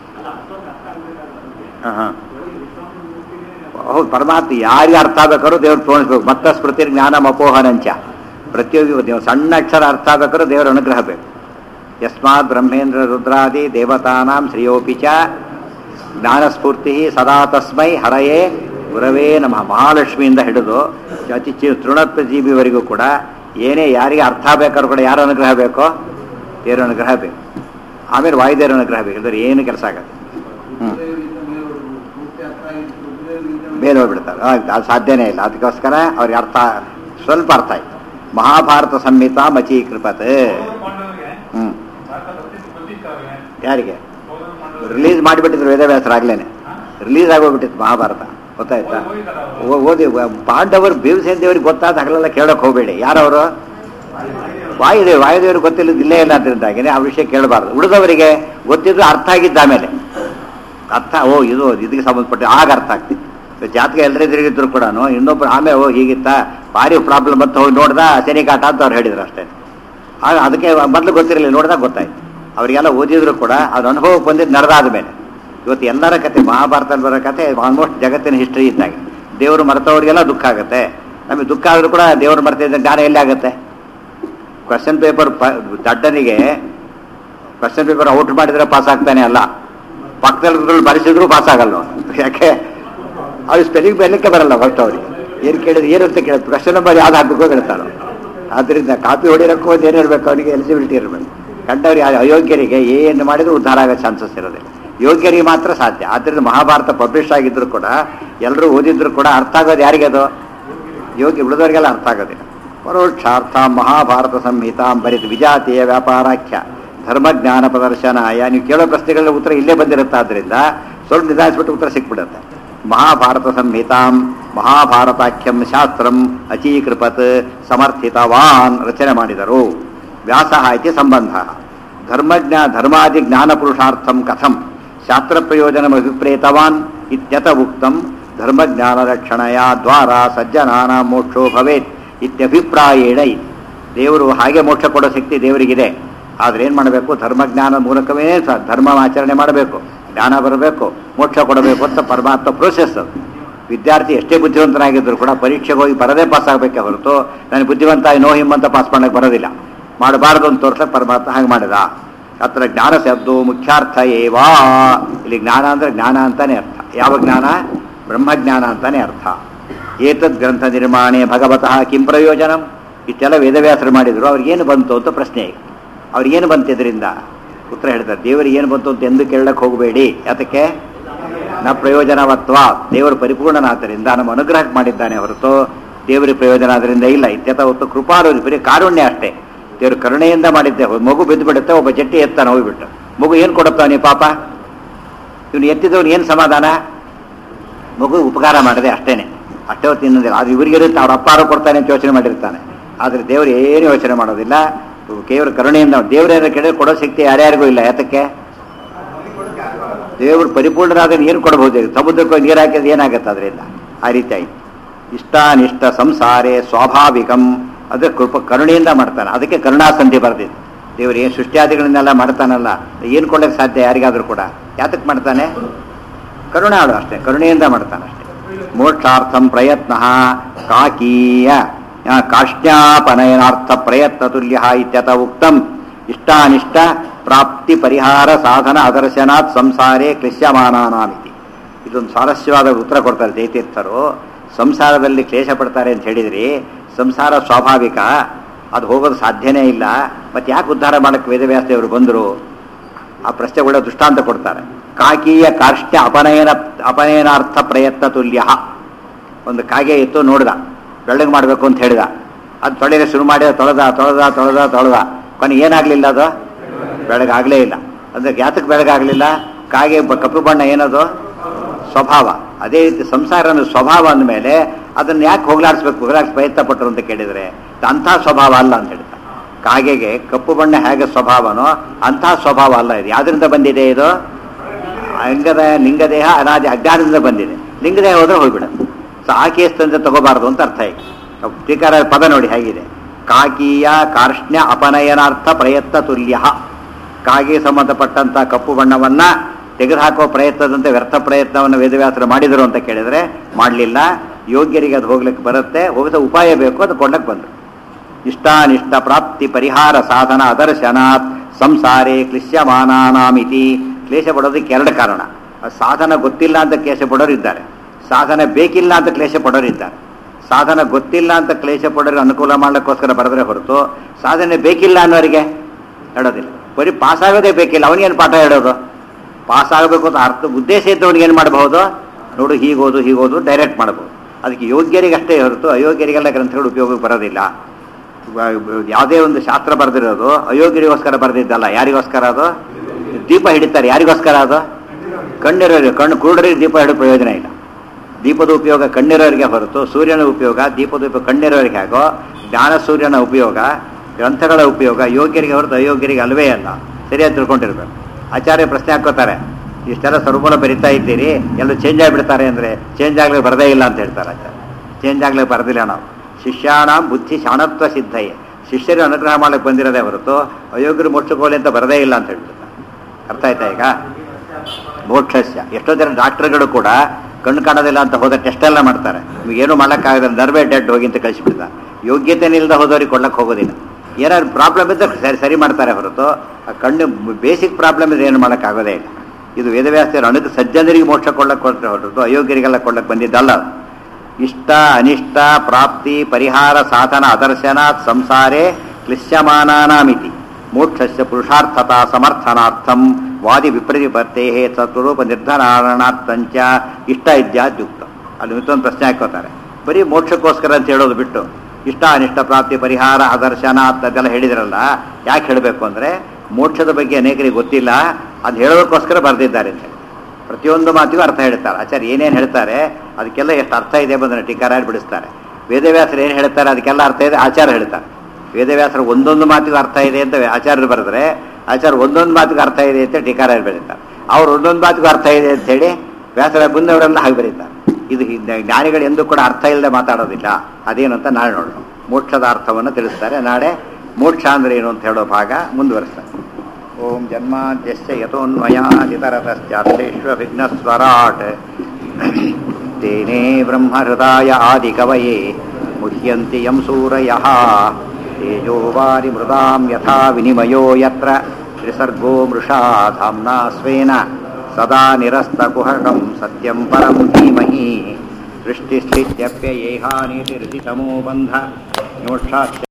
ಹಾಂ ಹಾಂ ಹೌದು ಪರಮಾತ್ಮ ಯಾರಿಗೆ ಅರ್ಥ ಆಗ್ಬೇಕಾದ್ರೂ ದೇವ್ರು ತೋರಿಸ್ಬೇಕು ಮತ್ತ ಸ್ಮೃತಿ ಜ್ಞಾನ ಮಪೋಹನಂಚ ಪ್ರತಿಯೊಬ್ಬ ದೇವ್ ಸಣ್ಣ ಅಕ್ಷರ ಅರ್ಥ ಆಗ್ಬೇಕಾದ್ರೂ ದೇವರ ಅನುಗ್ರಹ ಬೇಕು ಯಸ್ಮಾತ್ ಬ್ರಹ್ಮೇಂದ್ರ ರುದ್ರಾದಿ ದೇವತಾನಾಂ ಶ್ರೇಯೋಪಿ ಚ ಜ್ಞಾನಸ್ಫೂರ್ತಿ ಸದಾ ತಸ್ಮೈ ಹರಯೇ ಗುರವೇ ನಮಃ ಮಹಾಲಕ್ಷ್ಮಿಯಿಂದ ಹಿಡಿದು ಅತಿ ಚಿ ತೃಣತ್ವ ಜೀವಿವರೆಗೂ ಕೂಡ ಏನೇ ಯಾರಿಗೆ ಅರ್ಥ ಬೇಕಾದ್ರೂ ಕೂಡ ಯಾರ ಅನುಗ್ರಹ ಬೇಕೋ ದೇವರ ಅನುಗ್ರಹ ಬೇಕು ಆಮೇಲೆ ವಾಯುದೇವರ ಅನುಗ್ರಹ ಬೇಕು ಇಲ್ಲದ್ರೆ ಏನು ಕೆಲಸ ಆಗತ್ತೆ ಹ್ಞೂ ಮೇಲೆ ಹೋಗ್ಬಿಡ್ತಾರೆ ಆ, ಅದು ಸಾಧ್ಯನೇ ಇಲ್ಲ ಅದಕ್ಕೋಸ್ಕರ ಅವ್ರಿಗೆ ಅರ್ಥ ಸ್ವಲ್ಪ ಅರ್ಥ ಆಯ್ತು ಮಹಾಭಾರತ ಸಂಹಿತ ಮಚೀಕೃಪತ್ ಹ್ಮ್ ಯಾರಿಗೆ ರಿಲೀಸ್ ಮಾಡಿಬಿಟ್ಟಿದ್ರು ವೇದವ್ಯಾಸರಾಗ್ಲೇನೆ ರಿಲೀಸ್ ಆಗೋಗ್ಬಿಟ್ಟಿತ್ತು ಮಹಾಭಾರತ ಗೊತ್ತಾಯ್ತಾ ಓ- ಓದಿ ವ- ಪಾಂಡವರು ಭೀಮಸೇನ ದೇವರಿಗೆ ಗೊತ್ತಾದ ಹಗಲೆಲ್ಲ ಕೇಳಕ್ ಹೋಗಬೇಡಿ ಯಾರವರು ವಾಯುದೇವ್ ವಾಯುದೇವ್ರಿಗೆ ಗೊತ್ತಿಲ್ಲದ ಇಲ್ಲೇ ಇಲ್ಲ ಅದರಿಂದಾಗಿನೇ ಆ ವಿಷಯ ಕೇಳಬಾರ್ದು ಉಳಿದವರಿಗೆ ಗೊತ್ತಿದ್ದು ಅರ್ಥ ಆಗಿದ್ದ ಆಮೇಲೆ ಅರ್ಥ ಓ ಇದು ಇದಕ್ಕೆ ಸಂಬಂಧಪಟ್ಟ ಆಗ ಅರ್ಥ ಆಗ್ತಿತ್ತು ಇವಾಗ ಜಾತಕ ಎಲ್ಲರಿದ್ರಿಗಿದ್ರು ಕೂಡ ಇನ್ನೊಬ್ರು ಆಮೇಲೆ ಓ ಹೀಗಿತ್ತ ಭಾರಿ ಪ್ರಾಬ್ಲಮ್ ಅಂತ ಹೋಗಿ ನೋಡ್ದ ಶನಿಕಾಟ ಅಂತ ಅವ್ರು ಹೇಳಿದ್ರು ಅಷ್ಟೇ ಆಗ ಅದಕ್ಕೆ ಮೊದಲು ಗೊತ್ತಿರಲಿಲ್ಲ ನೋಡಿದಾಗ ಗೊತ್ತಾಯ್ತು ಅವರಿಗೆಲ್ಲ ಓದಿದ್ರು ಕೂಡ ಅದು ಅನುಭವಕ್ಕೆ ಬಂದಿದ್ದು ನಡೆದಾದ ಮೇಲೆ ಇವತ್ತು ಎಲ್ಲರ ಕತೆ ಮಹಾಭಾರತದಲ್ಲಿ ಬರೋ ಕತೆ ಆಲ್ಮೋಸ್ಟ್ ಜಗತ್ತಿನ ಹಿಸ್ಟ್ರಿ ಇದ್ದಾಗ ದೇವರು ಮರೆತವರಿಗೆಲ್ಲ ದುಃಖ ಆಗುತ್ತೆ ನಮಗೆ ದುಃಖ ಆದರೂ ಕೂಡ ದೇವರು ಮರೆತಿದ್ದ ಜ್ಞಾನ ಎಲ್ಲಿ ಆಗುತ್ತೆ ಕ್ವಶನ್ ಪೇಪರ್ ದಡ್ಡನಿಗೆ ಕ್ವಶನ್ ಪೇಪರ್ ಔಟ್ ಮಾಡಿದ್ರೆ ಪಾಸ್ ಆಗ್ತಾನೆ ಅಲ್ಲ ಪಕ್ಕದಲ್ಲಿ ಬರೆಸಿದ್ರು ಪಾಸ್ ಆಗಲ್ಲ ಅವ್ನು. ಯಾಕೆ ಅವ್ರು ಸ್ಪೆಲ್ಲಿಂಗ್ ಬರಲಿಕ್ಕೆ ಬರಲ್ಲ ಫಸ್ಟ್ ಅವ್ರಿಗೆ ಏನು ಕೇಳಿದ್ರೆ ಏನು ಅಂತ ಕೇಳಿದ್ರು ಕ್ವಶನ್ ನಂಬರ್ ಯಾವ್ದು ಹಾಕಬೇಕು ಹೇಳ್ತಾರೋ ಆದ್ರಿಂದ ಕಾಪಿ ಹೊಡಿಯೋಕ್ಕೂ ಒಂದು ಏನು ಇರಬೇಕು ಅವನಿಗೆ ಎಲಿಜಿಬಿಲಿಟಿ ಇರಬೇಕು ಕಂಡವ್ರಿಗೆ ಆ ಅಯೋಗ್ಯರಿಗೆ ಏನು ಮಾಡಿದ್ರು ಉದ್ಧಾರ ಆಗೋ ಚಾನ್ಸಸ್ ಇರೋದಿಲ್ಲ ಯೋಗ್ಯರಿಗೆ ಮಾತ್ರ ಸಾಧ್ಯ ಆದ್ರಿಂದ ಮಹಾಭಾರತ ಪಬ್ಲಿಷ್ ಆಗಿದ್ರು ಕೂಡ ಎಲ್ಲರೂ ಓದಿದ್ರು ಕೂಡ ಅರ್ಥ ಆಗೋದು ಯಾರಿಗೆ ಅದು ಯೋಗ್ಯ ಉಳಿದವರಿಗೆಲ್ಲ ಅರ್ಥ ಆಗೋದಿಲ್ಲ ಪರೋಕ್ಷಾರ್ಥ ಮಹಾಭಾರತ ಸಂಹಿತಾಂ ಬರಿತ ವಿಜಾತಿಯ ವ್ಯಾಪಾರಾಖ್ಯ ಧರ್ಮಜ್ಞಾನ ಪ್ರದರ್ಶನಾಯ ನೀವು ಕೇಳೋ ಪ್ರಶ್ನೆಗಳ ಉತ್ತರ ಇಲ್ಲೇ ಬಂದಿರುತ್ತೆ ಆದ್ರಿಂದ ಸ್ವಲ್ಪ ನಿಧಾನಿಸ್ಬಿಟ್ಟು ಉತ್ತರ ಸಿಕ್ಬಿಡುತ್ತೆ ಮಹಾಭಾರತ ಸಂಹಿತಾಂ ಮಹಾಭಾರತಾಖ್ಯಂ ಶಾಸ್ತ್ರಂ ಅಚೀಕೃಪತ್ ಸಮರ್ಥಿತವಾನ್ ರಚನೆ ಮಾಡಿದರು ವ್ಯಾಸ ಇತಿ ಸಂಬಂಧ ಧರ್ಮಜ್ಞ ಧರ್ಮಾದಿ ಜ್ಞಾನ ಪುರುಷಾರ್ಥಂ ಕಥಂ ಶಾಸ್ತ್ರ ಪ್ರಯೋಜನ ಅಭಿಪ್ರೇತವಾನ್ ಇತ್ಯತ ಉಕ್ತಂ ಧರ್ಮಜ್ಞಾನ ರಕ್ಷಣೆಯ ದ್ವಾರ ಸಜ್ಜನಾನ ಮೋಕ್ಷೋ ಭವೇತ್ ಇತ್ಯಭಿಪ್ರಾಯೇಣ ಇತಿ. ದೇವರು ಹಾಗೆ ಮೋಕ್ಷ ಕೊಡೋ ಶಕ್ತಿ ದೇವರಿಗಿದೆ ಆದ್ರೆ ಏನ್ ಮಾಡಬೇಕು ಧರ್ಮಜ್ಞಾನ ಮೂಲಕವೇ ಸ- ಧರ್ಮ ಆಚರಣೆ ಮಾಡಬೇಕು ಜ್ಞಾನ ಬರಬೇಕು ಮೋಕ್ಷ ಕೊಡಬೇಕು ಅಂತ ಪರಮಾತ್ಮ ಪ್ರೋಸೆಸ್ ಅದು ವಿದ್ಯಾರ್ಥಿ ಎಷ್ಟೇ ಬುದ್ಧಿವಂತನಾಗಿದ್ರು ಕೂಡ ಪರೀಕ್ಷೆಗೆ ಹೋಗಿ ಬರದೇ ಪಾಸ್ ಆಗಬೇಕೆ ಹೊರತು ನನಗೆ ಬುದ್ಧಿವಂತ ನೋ ಹಿಮ್ ಅಂತ ಪಾಸ್ ಮಾಡಕ್ಕೆ ಬರೋದಿಲ್ಲ ಮಾಡಬಾರದು ಅಂತ ತೋರ್ಸಕ್ಕೆ ಪರಮಾತ್ಮ ಹಾಗೆ ಮಾಡಿದ ಅತ್ರ ಜ್ಞಾನ ಶಬ್ದೋ ಮುಖ್ಯಾರ್ಥ ಏವಾ ಇಲ್ಲಿ ಜ್ಞಾನ ಅಂದ್ರೆ ಜ್ಞಾನ ಅಂತಾನೆ ಅರ್ಥ ಯಾವ ಜ್ಞಾನ ಬ್ರಹ್ಮಜ್ಞಾನ ಅಂತಾನೆ ಅರ್ಥ ಏತದ್ ಗ್ರಂಥ ನಿರ್ಮಾಣೆ ಭಗವತಃ ಕಿಂ ಪ್ರಯೋಜನಂ ಇಷ್ಟೆಲ್ಲ ವೇದವ್ಯಾಸರು ಮಾಡಿದ್ರು ಅವ್ರಿಗೇನು ಬಂತು ಅಂತ ಪ್ರಶ್ನೆ ಅವ್ರಿಗೇನು ಬಂತು ಇದರಿಂದ ಉತ್ತರ ಹೇಳ್ತಾರೆ ದೇವರಿಗೆ ಏನು ಬಂತು ಅಂತ ಎಂದು ಕೇಳಕ್ಕೆ ಹೋಗಬೇಡಿ ಯಾತಕ್ಕೆ ನ ಪ್ರಯೋಜನವತ್ವ ದೇವರು ಪರಿಪೂರ್ಣನಾದ್ದರಿಂದ ನಮ್ಮ ಅನುಗ್ರಹಕ್ಕೆ ಮಾಡಿದ್ದಾನೆ ಹೊರತು ದೇವರಿಗೆ ಪ್ರಯೋಜನ ಅದರಿಂದ ಇಲ್ಲ ಇತ್ಯತ ಹೊತ್ತು ಕೃಪಾರು ಬರೀ ಕಾರುಣ್ಯ ಅಷ್ಟೇ ದೇವರು ಕರುಣೆಯಿಂದ ಮಾಡಿದ್ದೆ ಒಂದು ಮಗು ಬಿದ್ದು ಬಿಡುತ್ತೆ ಒಬ್ಬ ಜಟ್ಟಿ ಎತ್ತಾನೆ ಹೋಗ್ಬಿಟ್ಟು ಮಗು ಏನು ಕೊಡುತ್ತಾನೆ ಪಾಪ ಇವನು ಎತ್ತಿದವನು ಏನು ಸಮಾಧಾನ ಮಗು ಉಪಕಾರ ಮಾಡಿದೆ ಅಷ್ಟೇನೆ ಅಷ್ಟೇ ಹೊತ್ತು ಇನ್ನೊಂದಿಲ್ಲ ಅದು ಇವರಿಗಿರುತ್ತೆ ಅವ್ರ ಅಪ್ಪಾರು ಕೊಡ್ತಾನೆ ಅಂತ ಯೋಚನೆ ಮಾಡಿರ್ತಾನೆ ಆದರೆ ದೇವರು ಏನು ಯೋಚನೆ ಮಾಡೋದಿಲ್ಲ ಕೇವಲ ಕರುಣೆಯಿಂದ ದೇವರೇನು ಕೇಳಿದ್ರೆ ಕೊಡೋ ಶಕ್ತಿ ಯಾರ್ಯಾರಿಗೂ ಇಲ್ಲ ಯಾತಕ್ಕೆ ದೇವರು ಪರಿಪೂರ್ಣರಾದ ನೀರು ಕೊಡಬಹುದು ಸಮುದ್ರಕ್ಕೆ ಹೋಗಿ ನೀರು ಹಾಕಿದ್ರೆ ಏನಾಗುತ್ತೆ ಅದರಿಂದ ಆ ರೀತಿ ಆಯ್ತು ಇಷ್ಟ ಅನಿಷ್ಟ ಸಂಸಾರೇ ಸ್ವಾಭಾವಿಕಂ ಅದು ಕೃಪ ಕರುಣೆಯಿಂದ ಮಾಡ್ತಾನೆ ಅದಕ್ಕೆ ಕರುಣಾಸಂಧಿ ಬರೆದಿದ್ದು ದೇವರು ಏನು ಸೃಷ್ಟಿಯಾದಿಗಳನ್ನೆಲ್ಲ ಮಾಡ್ತಾನಲ್ಲ ಏನು ಕೊಡೋಕ್ಕೆ ಸಾಧ್ಯ ಯಾರಿಗಾದ್ರೂ ಕೂಡ ಯಾತಕ್ಕೆ ಮಾಡ್ತಾನೆ ಕರುಣಾಳು ಅಷ್ಟೇ ಕರುಣೆಯಿಂದ ಮಾಡ್ತಾನೆ ಅಷ್ಟೇ ಮೋಕ್ಷಾರ್ಥಂ ಪ್ರಯತ್ನ ಕಾಕೀಯ ಆ, ಕಾಷ್ಟ್ಯಾಪನಯನಾರ್ಥ ಪ್ರಯತ್ನ ತುಲ್ಯ ಇತ್ಯತ ಉಕ್ತಂ ಇಷ್ಟಾನಿಷ್ಟ ಪ್ರಾಪ್ತಿ ಪರಿಹಾರ ಸಾಧನ ಅದರ್ಶನಾತ್ ಸಂಸಾರೇ ಕ್ಲಿಶ್ಯಮಾನಾನಾಮಿತಿ ಇದೊಂದು ಸ್ವಾರಸ್ಯವಾದ ಉತ್ತರ ಕೊಡ್ತಾರೆ ಜಯತೀರ್ಥರು ಸಂಸಾರದಲ್ಲಿ ಕ್ಲೇಶ ಪಡ್ತಾರೆ ಅಂತ ಹೇಳಿದ್ರಿ ಸಂಸಾರ ಸ್ವಾಭಾವಿಕ ಅದು ಹೋಗೋದು ಸಾಧ್ಯನೇ ಇಲ್ಲ ಮತ್ತೆ ಯಾಕೆ ಉದ್ಧಾರ ಮಾಡಕ್ಕೆ ವೇದವ್ಯಾಸದೇವರು ಬಂದರು ಆ ಪ್ರಶ್ನೆ ಒಳ್ಳೆ ದೃಷ್ಟಾಂತ ಕೊಡ್ತಾರೆ ಕಾಕೀಯ ಕಾರ್ಷ್ಟ್ಯ ಅಪನಯನ ಅಪನಯನಾರ್ಥ ಪ್ರಯತ್ನ ತುಲ್ಯ ಒಂದು ಕಾಗೆ ಇತ್ತು ನೋಡ್ದ ಬೆಳ್ಳಗೆ ಮಾಡಬೇಕು ಅಂತ ಹೇಳಿದ ಅದು ತೊಳೆಯಲು ಶುರು ಮಾಡಿ ತೊಳೆದ ತೊಳೆದ ತೊಳೆದ ತೊಳೆದ ಕೊನೆ ಏನಾಗಲಿಲ್ಲ ಅದು ಬೆಳಗಾಗಲೇ ಇಲ್ಲ ಅಂದ್ರೆ ಯಾತಕ್ಕೆ ಬೆಳಗಾಗಲಿಲ್ಲ ಕಾಗೆ ಬ- ಕಪ್ಪು ಬಣ್ಣ ಏನದು ಸ್ವಭಾವ ಅದೇ ರೀತಿ ಸಂಸಾರ ಅನ್ನೋ ಸ್ವಭಾವ ಅಂದಮೇಲೆ ಅದನ್ನ ಯಾಕೆ ಹೋಗ್ಲಾಡಿಸ್ಬೇಕು ಹೋಗ್ಲಾಡಿಸ್ ಪ್ರಯತ್ನ ಪಟ್ಟರು ಅಂತ ಕೇಳಿದ್ರೆ ಇದು ಅಂಥ ಸ್ವಭಾವ ಅಲ್ಲ ಅಂತ ಹೇಳ್ತಾರೆ ಕಾಗೆಗೆ ಕಪ್ಪು ಬಣ್ಣ ಹೇಗೆ ಸ್ವಭಾವನೋ ಅಂತಹ ಸ್ವಭಾವ ಅಲ್ಲ ಇದು ಯಾವ್ದ್ರಿಂದ ಬಂದಿದೆ ಇದು ಅಂಗದ ಲಿಂಗದೇಹ ಅನಾದಿ ಅಜ್ಞಾನದಿಂದ ಬಂದಿದೆ ಲಿಂಗದೇಹ ಹೋದ್ರೆ ಹೋಗ್ಬಿಡುತ್ತೆ ಸೊ ಆ ಕೇಸ್ ತಂದ್ರೆ ತಗೋಬಾರ್ದು ಅಂತ ಅರ್ಥ ಈಗ ಟೀಕಾರ ಪದ ನೋಡಿ ಹೇಗಿದೆ ಕಾಕೀಯ ಕಾರ್ಷ್ಣ್ಯ ಅಪನಯನಾರ್ಥ ಪ್ರಯತ್ನ ತುಲ್ಯ ಕಾಗೆ ಸಂಬಂಧಪಟ್ಟಂತ ಕಪ್ಪು ಬಣ್ಣವನ್ನ ತೆಗೆದುಹಾಕುವ ಪ್ರಯತ್ನದಂತೆ ವ್ಯರ್ಥ ಪ್ರಯತ್ನವನ್ನು ವೇದವ್ಯಾಸರು ಮಾಡಿದರು ಅಂತ ಕೇಳಿದ್ರೆ ಮಾಡಲಿಲ್ಲ ಯೋಗ್ಯರಿಗೆ ಅದು ಹೋಗ್ಲಿಕ್ಕೆ ಬರುತ್ತೆ ಹೋಗದ ಉಪಾಯ ಬೇಕು ಅದು ಕೊಂಡಕ್ಕೆ ಬಂದರು ಇಷ್ಟಾನಿಷ್ಟ ಪ್ರಾಪ್ತಿ ಪರಿಹಾರ ಸಾಧನ ಅದರ್ಶನಾತ್ ಸಂಸಾರೇ ಕ್ಲಿಶ್ಯಮಾನಾನಾಮಿತಿ ಕ್ಲೇಶ ಪಡೋದಕ್ಕೆ ಎರಡು ಕಾರಣ ಆ ಸಾಧನ ಗೊತ್ತಿಲ್ಲ ಅಂತ ಕ್ಲೇಶ ಪಡೋರು ಇದ್ದಾರೆ ಸಾಧನ ಬೇಕಿಲ್ಲ ಅಂತ ಕ್ಲೇಶ ಪಡೋರು ಇದ್ದಾರೆ ಸಾಧನ ಗೊತ್ತಿಲ್ಲ ಅಂತ ಕ್ಲೇಶ ಪಡೋರು ಅನುಕೂಲ ಮಾಡ್ಲಿಕ್ಕೋಸ್ಕರ ಬರೆದ್ರೆ ಹೊರತು ಸಾಧನೆ ಬೇಕಿಲ್ಲ ಅನ್ನೋರಿಗೆ ಹೇಳೋದಿಲ್ಲ ಬರೀ ಪಾಸ್ ಆಗೋದೇ ಬೇಕಿಲ್ಲ ಅವನಿಗೇನು ಪಾಠ ಹೇಳೋದು ಪಾಸ್ ಆಗಬೇಕು ಅಂತ ಅರ್ಥ ಉದ್ದೇಶ ಇದ್ದವನಿಗೆ ಏನು ಮಾಡಬಹುದು ನೋಡು ಹೀಗೋದು ಹೀಗೋದು ಡೈರೆಕ್ಟ್ ಮಾಡಬಹುದು ಅದಕ್ಕೆ ಯೋಗ್ಯರಿಗೆ ಅಷ್ಟೇ ಹೊರತು ಅಯೋಗ್ಯರಿಗೆಲ್ಲ ಗ್ರಂಥಗಳು ಉಪಯೋಗಕ್ಕೆ ಬರೋದಿಲ್ಲ ವ- ಯಾವುದೇ ಒಂದು ಶಾಸ್ತ್ರ ಬರೆದಿರೋದು ಅಯೋಗ್ಯರಿಗೋಸ್ಕರ ಬರೆದಿದ್ದಲ್ಲ ಯಾರಿಗೋಸ್ಕರ ಅದು ದೀಪ ಹಿಡಿತಾರೆ ಯಾರಿಗೋಸ್ಕರ ಅದು ಕಣ್ಣಿರೋರಿಗೆ ಕಣ್ಣು ಕುರುಡರಿಗೆ ದೀಪ ಹಿಡಿದು ಪ್ರಯೋಜನ ಇಲ್ಲ ದೀಪದ ಉಪಯೋಗ ಕಣ್ಣಿರೋರಿಗೆ ಹೊರತು ಸೂರ್ಯನ ಉಪಯೋಗ ದೀಪದ ಉಪಯೋಗ ಕಣ್ಣಿರೋರಿಗೆ ಹಾಗೋ ಜ್ಞಾನ ಸೂರ್ಯನ ಉಪಯೋಗ ಗ್ರಂಥಗಳ ಉಪಯೋಗ ಯೋಗ್ಯರಿಗೆ ಹೊರತು ಅಯೋಗ್ಯರಿಗೆ ಅಲ್ವೇ ಅಲ್ಲ ಸರಿಯಾಗಿ ತಿಳ್ಕೊಂಡಿರ್ಬೇಕು ಆಚಾರ್ಯ ಪ್ರಶ್ನೆ ಹಾಕೋತಾರೆ ಇಷ್ಟೆಲ್ಲ ಸರ್ವಮೂಲ ಬರಿತಾ ಇದ್ದೀರಿ ಎಲ್ಲರೂ ಚೇಂಜ್ ಆಗಿಬಿಡ್ತಾರೆ ಅಂದರೆ ಚೇಂಜ್ ಆಗ್ಲಿಕ್ಕೆ ಬರದೇ ಇಲ್ಲ ಅಂತ ಹೇಳ್ತಾರೆ ಆಚಾರ್ಯ ಚೇಂಜ್ ಆಗ್ಲಿಕ್ಕೆ ಬರೋದಿಲ್ಲ ನಾವು ಶಿಷ್ಯಾಣ ಬುದ್ಧಿ ಶಾಣತ್ವ ಸಿದ್ಧಯೇ ಶಿಷ್ಯರು ಅನುಗ್ರಹ ಮಾಡಕ್ಕೆ ಬಂದಿರೋದೇ ಹೊರತು ಅಯೋಗ್ಯರು ಮೋಕ್ಷಕೋಲಿ ಅಂತ ಬರದೇ ಇಲ್ಲ ಅಂತ ಹೇಳ್ತಾರೆ ಅರ್ಥ ಆಯ್ತಾ ಈಗ ಮೋಕ್ಷಸ್ಯ ಎಷ್ಟೋ ಜನ ಡಾಕ್ಟರ್ಗಳು ಕೂಡ ಕಣ್ಣು ಕಾಣೋದಿಲ್ಲ ಅಂತ ಹೋದ ಟೆಸ್ಟ್ ಎಲ್ಲ ಮಾಡ್ತಾರೆ ನಿಮ್ಗೆ ಏನು ಮಾಡೋಕ್ಕಾಗದ ನರ್ವೇ ಡೆಡ್ ಹೋಗಿ ಅಂತ ಕಳಿಸ್ಬಿಡ್ತಾರೆ ಯೋಗ್ಯತೆ ಇಲ್ಲದ ಹೋದವ್ರಿಗೆ ಕೊಡ್ಲಕ್ಕೆ ಹೋಗೋದಿಲ್ಲ ಏನಾದ್ರು ಪ್ರಾಬ್ಲಮ್ ಇದ್ದರೆ ಸರಿ ಸರಿ ಮಾಡ್ತಾರೆ ಹೊರತು ಆ ಕಣ್ಣು ಬೇಸಿಕ್ ಪ್ರಾಬ್ಲಮ್ ಇದ್ರೆ ಏನು ಮಾಡೋಕ್ಕಾಗೋದೇ ಇಲ್ಲ ಇದು ವೇದವ್ಯಾಸರು ಅಣುಕು ಸಜ್ಜನರಿಗೆ ಮೋಕ್ಷ ಕೊಳ್ಳಕ್ಕೆ ಕೊಟ್ಟರೆ ಹೊರತು ಅಯೋಗ್ಯರಿಗೆಲ್ಲ ಕೊಳ್ಳಕ್ಕೆ ಬಂದಿದ್ದಲ್ಲ ಅದು. ಇಷ್ಟ ಅನಿಷ್ಟ ಪ್ರಾಪ್ತಿ ಪರಿಹಾರ ಸಾಧನ ಅದರ್ಶನಾತ್ ಸಂಸಾರೇ ಕ್ಲಿಶ್ಯಮಾನಾನಾಮಿತಿ ಮೋಕ್ಷಸ್ಯ ಪುರುಷಾರ್ಥತಾ ಸಮರ್ಥನಾರ್ಥಂ ವಾದಿ ವಿಪ್ರತಿಪತ್ತೇ ಸತ್ವರೂಪ ನಿರ್ಧಾರಣಾರ್ಥಂಚ ಇಷ್ಟ ಇತ್ಯಾದ್ಯುಕ್ತ ಅಲ್ಲಿ ಮತ್ತೊಂದು ಪ್ರಶ್ನೆ ಹಾಕೋತಾರೆ ಬರೀ ಮೋಕ್ಷಕ್ಕೋಸ್ಕರ ಅಂತ ಹೇಳೋದು ಬಿಟ್ಟು ಇಷ್ಟ ಅನಿಷ್ಟ ಪ್ರಾಪ್ತಿ ಪರಿಹಾರ ಅದರ್ಶನಾತ್ ಅದೆಲ್ಲ ಹೇಳಿದ್ರಲ್ಲ ಯಾಕೆ ಹೇಳಬೇಕು ಅಂದರೆ ಮೋಕ್ಷದ ಬಗ್ಗೆ ಅನೇಕರಿಗೆ ಗೊತ್ತಿಲ್ಲ ಅದು ಹೇಳೋದಕ್ಕೋಸ್ಕರ ಬರೆದಿದ್ದಾರೆ ಅಂತ ಹೇಳಿ ಪ್ರತಿಯೊಂದು ಮಾತಿಗೂ ಅರ್ಥ ಹೇಳ್ತಾರೆ ಆಚಾರ್ಯ ಏನೇನು ಹೇಳ್ತಾರೆ ಅದಕ್ಕೆಲ್ಲ ಎಷ್ಟು ಅರ್ಥ ಇದೆ ಬಂದ್ರೆ ಟೀಕಾರಾಯರು ಬಿಡಿಸ್ತಾರೆ ವೇದವ್ಯಾಸರು ಏನು ಹೇಳ್ತಾರೆ ಅದಕ್ಕೆಲ್ಲ ಅರ್ಥ ಇದೆ ಆಚಾರ್ಯ ಹೇಳ್ತಾರೆ ವೇದವ್ಯಾಸರು ಒಂದೊಂದು ಮಾತಿಗೂ ಅರ್ಥ ಇದೆ ಅಂತ ಆಚಾರ್ಯರು ಬರೆದ್ರೆ ಆಚಾರ್ಯ ಒಂದೊಂದು ಮಾತಿಗೂ ಅರ್ಥ ಇದೆ ಅಂತ ಟೀಕಾರಾಯರು ಬೆಳೀತಾರೆ ಅವ್ರು ಒಂದೊಂದು ಮಾತಿಗೂ ಅರ್ಥ ಇದೆ ಅಂತ ಹೇಳಿ ವ್ಯಾಸರ ಬಂದವರೆಲ್ಲ ಹಾಗೆ ಬರೀತಾರೆ ಇದು ಹಿಂದೆ ಜ್ಞಾನಿಗಳು ಎಂದೂ ಕೂಡ ಅರ್ಥ ಇಲ್ಲದೆ ಮಾತಾಡೋದಿಲ್ಲ ಅದೇನು ಅಂತ ನಾಳೆ ನೋಡೋಣ ಮೋಕ್ಷದ ಅರ್ಥವನ್ನು ತಿಳಿಸ್ತಾರೆ ನಾಳೆ ಮೋಕ್ಷ ಅಂದ್ರೆ ಏನು ಅಂತ ಹೇಳೋ ಭಾಗ ಮುಂದುವರಿಸ್ತಾರೆ ಓಂ ಜನ್ಮಾದ್ಯಸ್ಯ ಯತೋನ್ಮಯಾದಿತರತಶ್ಚಾರ್ಥೇಷ್ವಭಿಘ್ನಸ್ವರಾಟ್ ತೇನೇ ಬ್ರಹ್ಮಹೃದಾಯ ಆದಿಕವಯೇ ಮುಹ್ಯಂತಿ ಯಂ ಸೂರಯಃ ತೇಜೋ ವಾರಿ ಮೃದಾಂ ಯಥಾ ವಿನಿಮಯೋ ಯತ್ರ ತ್ರಿಸರ್ಗೋ ಮೃಷಾ ಧಾಮ್ನಾ ಸ್ವೇನ ಸದಾ ನಿರಸ್ತಕುಹಕಂ ಸತ್ಯಂ ಪರಂ ಧೀಮಹಿ ಸೃಷ್ಟಿಸ್ಥಿತ್ಯಪ್ಯಯೇಹಾನಿತಿರ್ಷಿತಮೋ ಬಂಧ ಮೋಕ್ಷಾಶ್ಚ